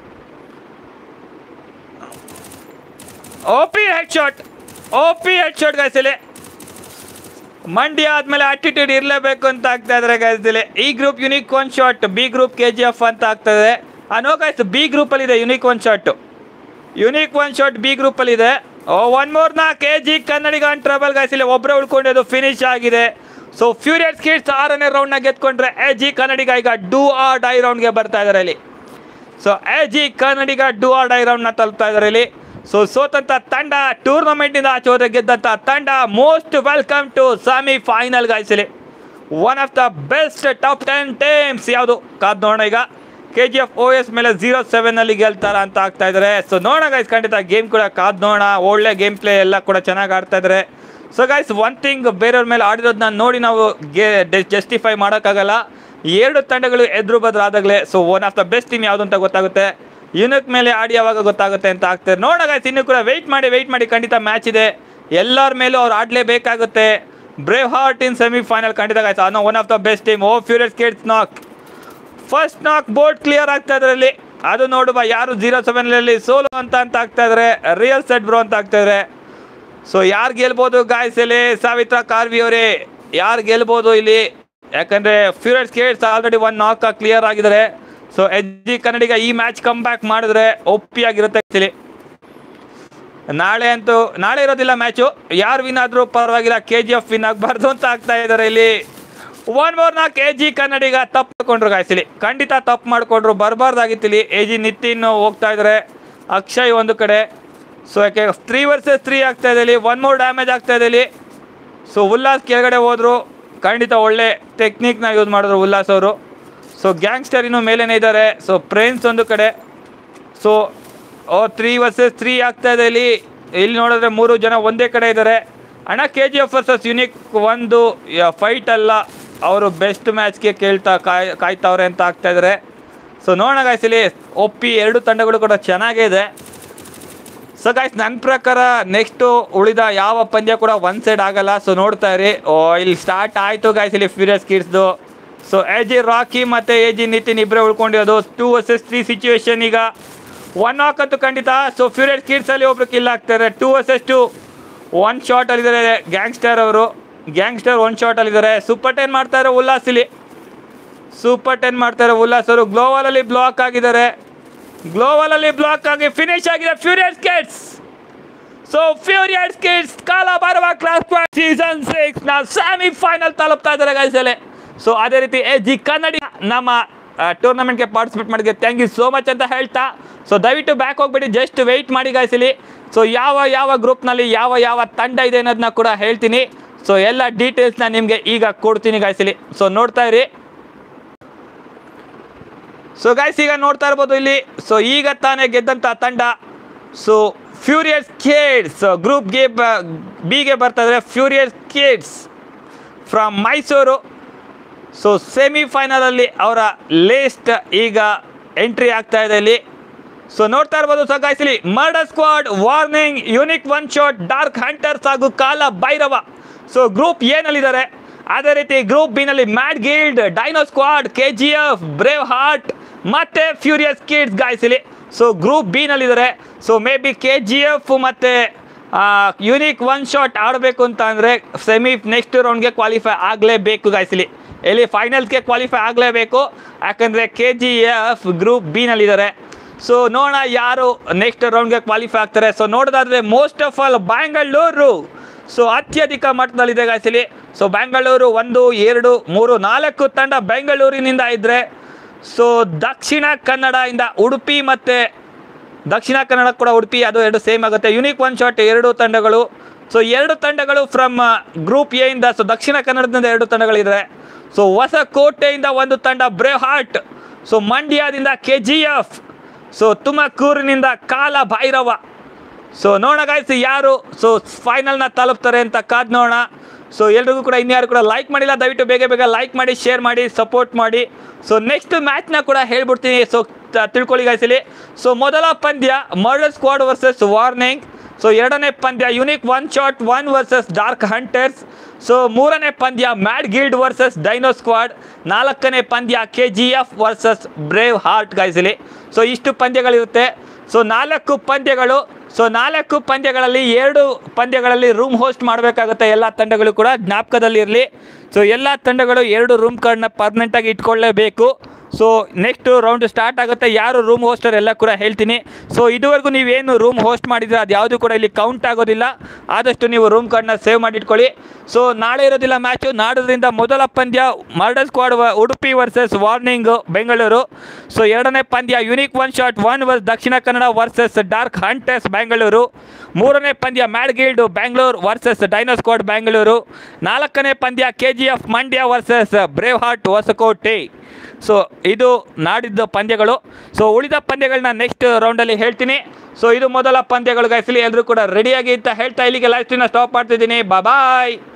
A: O P head shot O P head shot ಗಾಯ್ಸಲಿ ಮಂಡ್ಯ ಆದ್ಮೇಲೆ ಆಟಿಟ್ಯೂಡ್ ಇರಲೇಬೇಕು ಅಂತ ಆಗ್ತಾ ಇದ್ದಾರೆ ಗಾಯ್ಸಲಿ ಈ group unique one shot B group K G F ಅಂತ ಆಗ್ತದೆ ಅನ್ನೋ ಗಾಯ್ಸ್ ಬಿ ಗ್ರೂಪಲ್ಲಿ ಇದೆ unique one shot unique one shot B ಗ್ರೂಪಲ್ಲಿ ಇದೆ ಓ ಒನ್ ಮೋರ್ ನಾ K G Kannadiga trouble guys ಇಲ್ಲಿ ಒಬ್ಬರೇ ಉಳ್ಕೊಂಡಿದ್ದು ಫಿನಿಶ್ ಆಗಿದೆ ಸೊ ಫ್ಯೂರಿಯಸ್ ಕಿಡ್ಸ್ ಆರನೇ ರೌಂಡ್ನ ಗೆದ್ಕೊಂಡ್ರೆ ಎ ಜಿ ಕನ್ನಡಿಗ ಈಗ ಡೂ ಆರ್ ಡೈ ರೌಂಡ್ಗೆ ಬರ್ತಾ ಇದ್ದಾರೆ ಇಲ್ಲಿ so A G Kannadiga do or die ರೌಂಡ್ನ ತಲುಪ್ತಾ ಇದ್ದಾರೆ ಇಲ್ಲಿ ಸೊ ಸೋತಂತ ತಂಡ ಟೂರ್ನಮೆಂಟ್ನಿಂದ ಆಚೆ ಹೋದ್ರೆ ಗೆದ್ದಂತ ತಂಡ most welcome to semi final ಗಾಯಿಸಲಿ one of the best top ten teams ಯಾವುದು ಕಾದ್ ನೋಡೋಣ ಈಗ K G F O S ಮೇಲೆ ಜೀರೋ ಸೆವೆನಲ್ಲಿ ಗೆಲ್ತಾರ ಅಂತ ಆಗ್ತಾ ಇದ್ದಾರೆ ಸೊ ನೋಡೋಣ ಗೈಸ್ ಖಂಡಿತ ಗೇಮ್ ಕೂಡ ಕಾದ್ ನೋಡೋಣ ಒಳ್ಳೆ ಗೇಮ್ ಪ್ಲೇ ಎಲ್ಲ ಕೂಡ ಚೆನ್ನಾಗಿ ಆಡ್ತಾ ಇದ್ದಾರೆ ಸೊ ಗೈಸ್ ಒನ್ ಥಿಂಗ್ ಬೇರೆಯವ್ರ ಮೇಲೆ ಆಡಿರೋದನ್ನ ನೋಡಿ ನಾವು ಗೆ ಜಸ್ಟಿಫೈ ಮಾಡೋಕ್ಕಾಗಲ್ಲ ಎರಡು ತಂಡಗಳು ಎದುರು ಬದ್ರು ಆದಾಗಲೇ so one of the best team ಯಾವುದು ಅಂತ ಗೊತ್ತಾಗುತ್ತೆ ಯುನಕ್ ಮೇಲೆ ಆಡಿ ಯಾವಾಗ ಗೊತ್ತಾಗುತ್ತೆ ಅಂತ ಆಗ್ತಾರೆ ನೋಡೋಣ ಗೈಸ್ ಇನ್ನು ಕೂಡ ವೆಯ್ಟ್ ಮಾಡಿ ವೆಯ್ಟ್ ಮಾಡಿ ಖಂಡಿತ ಮ್ಯಾಚ್ ಇದೆ ಎಲ್ಲರ ಮೇಲೂ ಅವ್ರು ಆಡಲೇಬೇಕಾಗುತ್ತೆ brave heart in semi final ಖಂಡಿತ ಗಾಯ್ಸ್ ಅನ್ನೋ one of the best team oh furious kids knock first knock board clear ಆಗ್ತಾ ಇದ್ರಲ್ಲಿ ಅದು ನೋಡುವ ಯಾರು ಜೀರೋ ಸೆವೆನಲ್ಲಿ ಸೋಲು ಅಂತ ಅಂತ ಆಗ್ತಾ ಇದ್ದಾರೆ ರಿಯಲ್ ಸೆಟ್ ಬ್ರೋ ಅಂತ ಆಗ್ತಾ ಇದ್ದಾರೆ ಸೊ ಯಾರು ಗೆಲ್ಬೋದು ಗಾಯ್ಸ್ ಇಲ್ಲಿ ಸಾವಿತ್ರಾ ಕಾರ್ವಿ ಅವರೇ ಯಾರು ಗೆಲ್ಬೋದು ಇಲ್ಲಿ ಯಾಕಂದ್ರೆ furious kids already one knock clear ಆಗಿದ್ದಾರೆ ಸೊ ಎಚ್ ಜಿ ಕನ್ನಡಿಗ ಈ ಮ್ಯಾಚ್ ಕಮ್ ಬ್ಯಾಕ್ ಮಾಡಿದ್ರೆ ಒಪ್ಪಿಯಾಗಿರುತ್ತೆ ಆ್ಯಕ್ಚುಲಿ ನಾಳೆ ಅಂತೂ ನಾಳೆ ಇರೋದಿಲ್ಲ ಮ್ಯಾಚು ಯಾರು ವಿನ್ ಆದರೂ ಪರವಾಗಿಲ್ಲ ಕೆ ಜಿ ಎಫ್ ವಿನ್ ಆಗಬಾರ್ದು ಅಂತ ಆಗ್ತಾ ಇದ್ದಾರೆ ಇಲ್ಲಿ ಒನ್ ಮೋರ್ ನಾ ಕೆ ಜಿ ಕನ್ನಡಿಗ ತಪ್ಪು ಮಾಡ್ಕೊಂಡ್ರು ಗಾಯ್ಸಿಲಿ ಖಂಡಿತ ತಪ್ಪು ಮಾಡ್ಕೊಂಡ್ರು ಬರಬಾರ್ದಾಗಿತ್ತು ಇಲ್ಲಿ ಎ ಜಿ ನಿತಿನ್ ಹೋಗ್ತಾ ಇದ್ದಾರೆ ಅಕ್ಷಯ್ ಒಂದು ಕಡೆ ಸೊ ಯಾಕೆ ತ್ರೀ ವರ್ಸಸ್ ತ್ರೀ ಆಗ್ತಾ ಇದೆ ಇಲ್ಲಿ ಒನ್ ಮೋರ್ ಡ್ಯಾಮೇಜ್ ಆಗ್ತಾ ಇದೆ ಇಲ್ಲಿ ಸೊ ಉಲ್ಲಾಸ್ ಕೆಳಗಡೆ ಹೋದ್ರು ಖಂಡಿತ ಒಳ್ಳೆ ಟೆಕ್ನಿಕ್ನ ಯೂಸ್ ಮಾಡಿದ್ರು ಉಲ್ಲಾಸ್ ಅವರು ಸೊ ಗ್ಯಾಂಗ್ಸ್ಟರ್ ಇನ್ನೂ ಮೇಲೇನೆ ಇದ್ದಾರೆ ಸೊ ಪ್ರೇನ್ಸ್ ಒಂದು ಕಡೆ so oh three versus three ಆಗ್ತಾ ಇದೆ ಇಲ್ಲಿ ಇಲ್ಲಿ ನೋಡಿದ್ರೆ ಮೂರು ಜನ ಒಂದೇ ಕಡೆ ಇದ್ದಾರೆ ಅಣ್ಣ K G F versus unique ಒಂದು ಫೈಟ್ ಅಲ್ಲ ಅವರು ಬೆಸ್ಟ್ ಮ್ಯಾಚ್ಗೆ ಕೇಳ್ತಾ ಕಾಯ್ ಕಾಯ್ತಾವ್ರೆ ಅಂತ ಆಗ್ತಾ ಇದ್ದಾರೆ ಸೊ ನೋಡೋಣ ಗಾಯ್ಸ್ ಇಲ್ಲಿ ಒಪ್ಪಿ ಎರಡು ತಂಡಗಳು ಕೂಡ ಚೆನ್ನಾಗೇ ಇದೆ ಸೊ ಗಾಯ್ಸ್ ನನ್ನ ಪ್ರಕಾರ ನೆಕ್ಸ್ಟು ಉಳಿದ ಯಾವ ಪಂದ್ಯ ಕೂಡ ಒನ್ ಸೈಡ್ ಆಗಲ್ಲ ಸೊ ನೋಡ್ತಾ ಇರಿ ಓ ಇಲ್ಲಿ ಸ್ಟಾರ್ಟ್ ಆಯಿತು ಗಾಯ್ಸ್ ಇಲ್ಲಿ ಫ್ಯೂರಿಯಸ್ ಕಿಡ್ಸ್ದು ಸೊ ಎ ಜಿ ರಾಕಿ ಮತ್ತು ಎ ಜಿ ನಿತಿನ್ ಇಬ್ಬರೇ ಉಳ್ಕೊಂಡಿರೋದು ಟೂ ವರ್ಸಸ್ ತ್ರೀ ಸಿಚುವೇಶನ್ ಈಗ ಒನ್ ನಾಕ್ ಅಂತೂ ಖಂಡಿತ ಸೊ ಫ್ಯೂರಿಯಸ್ ಕಿಡ್ಸಲ್ಲಿ ಒಬ್ರು ಕಿಲ್ ಆಗ್ತಾರೆ ಟೂ ವರ್ಸಸ್ ಟು ಒನ್ ಶಾಟಲ್ಲಿದ್ದಾರೆ ಗ್ಯಾಂಗ್ಸ್ಟರ್ ಅವರು ಗ್ಯಾಂಗ್ಸ್ಟರ್ ಒನ್ ಶಾಟಲ್ಲಿದ್ದಾರೆ ಸೂಪರ್ ಟೆನ್ ಮಾಡ್ತಾರೆ ಉಲ್ಲಾಸ್ ಇಲ್ಲಿ ಸೂಪರ್ ಟೆನ್ ಮಾಡ್ತಾರೆ ಉಲ್ಲಾಸ್ ಅವರು ಗ್ಲೋವಲಲ್ಲಿ ಬ್ಲಾಕ್ ಆಗಿದ್ದಾರೆ ಗ್ಲೋವಲಲ್ಲಿ ಬ್ಲಾಕ್ ಆಗಿ ಫಿನಿಶ್ ಆಗಿದೆ furious kids so furious kids ಕಾಲ ಬರುವ ಕ್ಲಾಸ್ ಸೀಸನ್ ಸಿಕ್ಸ್ ನ ಸೆಮಿ ಫೈನಲ್ ತಲುಪ್ತಾ ಇದ್ದಾರೆ ಗೈಸಲೆ ಸೊ ಅದೇ ರೀತಿ ಎ ಜಿ ಕನ್ನಡಿ ನಮ್ಮ ಟೂರ್ನಮೆಂಟ್ಗೆ ಪಾರ್ಟಿಸಿಪೇಟ್ ಮಾಡಿದ್ರೆ ಥ್ಯಾಂಕ್ ಯು ಸೋ ಮಚ್ ಅಂತ ಹೇಳ್ತಾ ಸೊ ದಯವಿಟ್ಟು ಬ್ಯಾಕ್ ಹೋಗ್ಬಿಟ್ಟು ಜಸ್ಟ್ ವೆಯ್ಟ್ ಮಾಡಿ ಗಾಯ್ಸಿಲಿ ಸೊ ಯಾವ ಯಾವ ಗ್ರೂಪ್ನಲ್ಲಿ ಯಾವ ಯಾವ ತಂಡ ಇದೆ ಅನ್ನೋದನ್ನ ಕೂಡ ಹೇಳ್ತೀನಿ ಸೊ ಎಲ್ಲ ಡೀಟೇಲ್ಸ್ನ ನಿಮಗೆ ಈಗ ಕೊಡ್ತೀನಿ ಗಾಯ್ಸಿಲಿ ಸೊ ನೋಡ್ತಾ ಇರಿ ಸೊ ಗೈಸ್ ಈಗ ನೋಡ್ತಾ ಇರ್ಬೋದು ಇಲ್ಲಿ ಸೊ ಈಗ ತಾನೇ ಗೆದ್ದಂಥ ತಂಡ ಸೊ ಫ್ಯೂರಿಯಸ್ ಕಿಡ್ಸ್ ಗ್ರೂಪ್ ಗೆ ಬಿಗೆ ಬರ್ತಾ ಇದ್ದಾರೆ furious kids from Mysuru so ಸೆಮಿಫೈನಲಲ್ಲಿ ಅವರ ಲಿಸ್ಟ್ ಈಗ ಎಂಟ್ರಿ ಆಗ್ತಾ ಇದೆ ಇಲ್ಲಿ ಸೊ ನೋಡ್ತಾ ಇರ್ಬೋದು ಸೊ ಗೈಸ್ ಇಲ್ಲಿ murder squad warning unique one shot dark hunters ಹಾಗೂ ಕಾಲ ಭೈರವ ಸೊ ಗ್ರೂಪ್ ಏನಲ್ಲಿದ್ದಾರೆ ಅದೇ ರೀತಿ ಗ್ರೂಪ್ ಬಿನಲ್ಲಿ mad guild dino squad K G F brave heart ಮತ್ತೆ ಫ್ಯೂರಿಯಸ್ ಕಿಡ್ಸ್ ಗಾಯ್ಸ್ ಇಲ್ಲಿ ಸೊ ಗ್ರೂಪ್ ಬಿನಲ್ಲಿದ್ದಾರೆ so maybe K G F ಮತ್ತು unique one shot ಆಡಬೇಕು ಅಂತ ಅಂದರೆ ಸೆಮಿ ನೆಕ್ಸ್ಟ್ ರೌಂಡ್ಗೆ ಕ್ವಾಲಿಫೈ ಆಗಲೇಬೇಕು ಗಾಯ್ಸ್ ಇಲ್ಲಿ ಇಲ್ಲಿ ಫೈನಲ್ಸ್ಗೆ ಕ್ವಾಲಿಫೈ ಆಗಲೇಬೇಕು ಯಾಕಂದರೆ ಕೆ ಜಿ ಎಫ್ ಗ್ರೂಪ್ ಬಿನಲ್ಲಿದ್ದಾರೆ ಸೊ ನೋಡೋಣ ಯಾರು ನೆಕ್ಸ್ಟ್ ರೌಂಡ್ಗೆ ಕ್ವಾಲಿಫೈ ಆಗ್ತಾರೆ ಸೊ ನೋಡೋದಾದ್ರೆ most of all Bangalore so ಅತ್ಯಧಿಕ ಮಟ್ಟದಲ್ಲಿದೆ ಗಾಯ್ಸಿಲಿ ಸೊ ಬ್ಯಾಂಗಳೂರು ಒಂದು ಎರಡು ಮೂರು ನಾಲ್ಕು ತಂಡ ಬೆಂಗಳೂರಿನಿಂದ ಇದ್ದರೆ ಸೊ ದಕ್ಷಿಣ ಕನ್ನಡದಿಂದ ಉಡುಪಿ ಮತ್ತು ದಕ್ಷಿಣ ಕನ್ನಡ ಕೂಡ ಉಡುಪಿ ಅದು ಎರಡು ಸೇಮ್ ಆಗುತ್ತೆ ಯುನಿಕ್ ಒನ್ ಶಾಟ್ ಎರಡು ತಂಡಗಳು ಸೊ ಎರಡು ತಂಡಗಳು ಫ್ರಮ್ ಗ್ರೂಪ್ ಎ ಇಂದ ಸೊ ದಕ್ಷಿಣ ಕನ್ನಡದಿಂದ ಎರಡು ತಂಡಗಳಿದೆ ಸೊ ಹೊಸಕೋಟೆಯಿಂದ ಒಂದು ತಂಡ ಬ್ರೇವ್ ಹಾರ್ಟ್ ಸೊ ಮಂಡ್ಯದಿಂದ ಕೆ ಜಿ ಎಫ್ ಸೊ ತುಮಕೂರಿನಿಂದ ಕಾಲ ಭೈರವ ಸೊ ನೋಡೋಣ ಗಾಯ್ಸ್ ಯಾರು ಸೊ ಫೈನಲ್ನ ತಲುಪ್ತಾರೆ ಅಂತ ಕಾದ್ ನೋಡೋಣ ಸೊ ಎಲ್ರಿಗೂ ಕೂಡ ಇನ್ಯಾರು ಕೂಡ ಲೈಕ್ ಮಾಡಿಲ್ಲ ದಯವಿಟ್ಟು ಬೇಗ ಬೇಗ ಲೈಕ್ ಮಾಡಿ ಶೇರ್ ಮಾಡಿ ಸಪೋರ್ಟ್ ಮಾಡಿ ಸೊ ನೆಕ್ಸ್ಟ್ ಮ್ಯಾಚ್ನ ಕೂಡ ಹೇಳ್ಬಿಡ್ತೀನಿ ಸೊ ತಿಳ್ಕೊಳ್ಳಿ ಗಾಯ್ಸ್ ಇಲ್ಲಿ ಸೊ ಮೊದಲ ಪಂದ್ಯ murder squad versus warning so ಎರಡನೇ ಪಂದ್ಯ unique one shot one versus dark hunters so ಮೂರನೇ ಪಂದ್ಯ mad guild versus dino squad ನಾಲ್ಕನೇ ಪಂದ್ಯ K G F versus brave heart ಗಾಯ್ಸಲಿ ಸೊ ಇಷ್ಟು ಪಂದ್ಯಗಳಿರುತ್ತೆ ಸೊ ನಾಲ್ಕು ಪಂದ್ಯಗಳು ಸೊ ನಾಲ್ಕು ಪಂದ್ಯಗಳಲ್ಲಿ ಎರಡು ಪಂದ್ಯಗಳಲ್ಲಿ ರೂಮ್ ಹೋಸ್ಟ್ ಮಾಡಬೇಕಾಗುತ್ತೆ ಎಲ್ಲ ತಂಡಗಳು ಕೂಡ ಜ್ಞಾಪಕದಲ್ಲಿ ಇರಲಿ ಸೊ ಎಲ್ಲ ತಂಡಗಳು ಎರಡು ರೂಮ್ ಕಾರ್ಡ್ನ ಪರ್ಮನೆಂಟಾಗಿ ಇಟ್ಕೊಳ್ಳೇಬೇಕು ಸೊ ನೆಕ್ಸ್ಟ್ ರೌಂಡ್ ಸ್ಟಾರ್ಟ್ ಆಗುತ್ತೆ ಯಾರು ರೂಮ್ ಹೋಸ್ಟರ್ ಎಲ್ಲ ಕೂಡ ಹೇಳ್ತೀನಿ ಸೊ ಇದುವರೆಗೂ ನೀವೇನು ರೂಮ್ ಹೋಸ್ಟ್ ಮಾಡಿದ್ರೆ ಅದು ಯಾವುದು ಕೂಡ ಇಲ್ಲಿ ಕೌಂಟ್ ಆಗೋದಿಲ್ಲ ಆದಷ್ಟು ನೀವು ರೂಮ್ ಕಾರ್ಡ್ನ ಸೇವ್ ಮಾಡಿಟ್ಕೊಳ್ಳಿ ಸೊ ನಾಳೆ ಇರೋದಿಲ್ಲ ಮ್ಯಾಚು ನಾಡೋದ್ರಿಂದ ಮೊದಲ ಪಂದ್ಯ murder squad Udupi versus warning Bengaluru so ಎರಡನೇ ಪಂದ್ಯ ಯುನಿಕ್ ಒನ್ ಶಾಟ್ ಒನ್ ವರ್ಸ್ Dakshina Kannada versus dark hunters Bengaluru ಮೂರನೇ ಪಂದ್ಯ mad guild Bangalore versus dino squad Bengaluru ನಾಲ್ಕನೇ ಪಂದ್ಯ K G F Mandya versus brave heart Hosakote so ಇದು ನಾಡಿದ್ದ ಪಂದ್ಯಗಳು ಸೊ ಉಳಿದ ಪಂದ್ಯಗಳನ್ನ ನೆಕ್ಸ್ಟ್ ರೌಂಡಲ್ಲಿ ಹೇಳ್ತೀನಿ ಸೊ ಇದು ಮೊದಲ ಪಂದ್ಯಗಳು ಗೈಸಲಿ ಎಲ್ಲರೂ ಕೂಡ ರೆಡಿಯಾಗಿ ಅಂತ ಹೇಳ್ತಾ ಇಲ್ಲಿಗೆ ಲೈಫ್ನ ಸ್ಟಾಪ್ ಮಾಡ್ತಿದ್ದೀನಿ ಬಾಯ್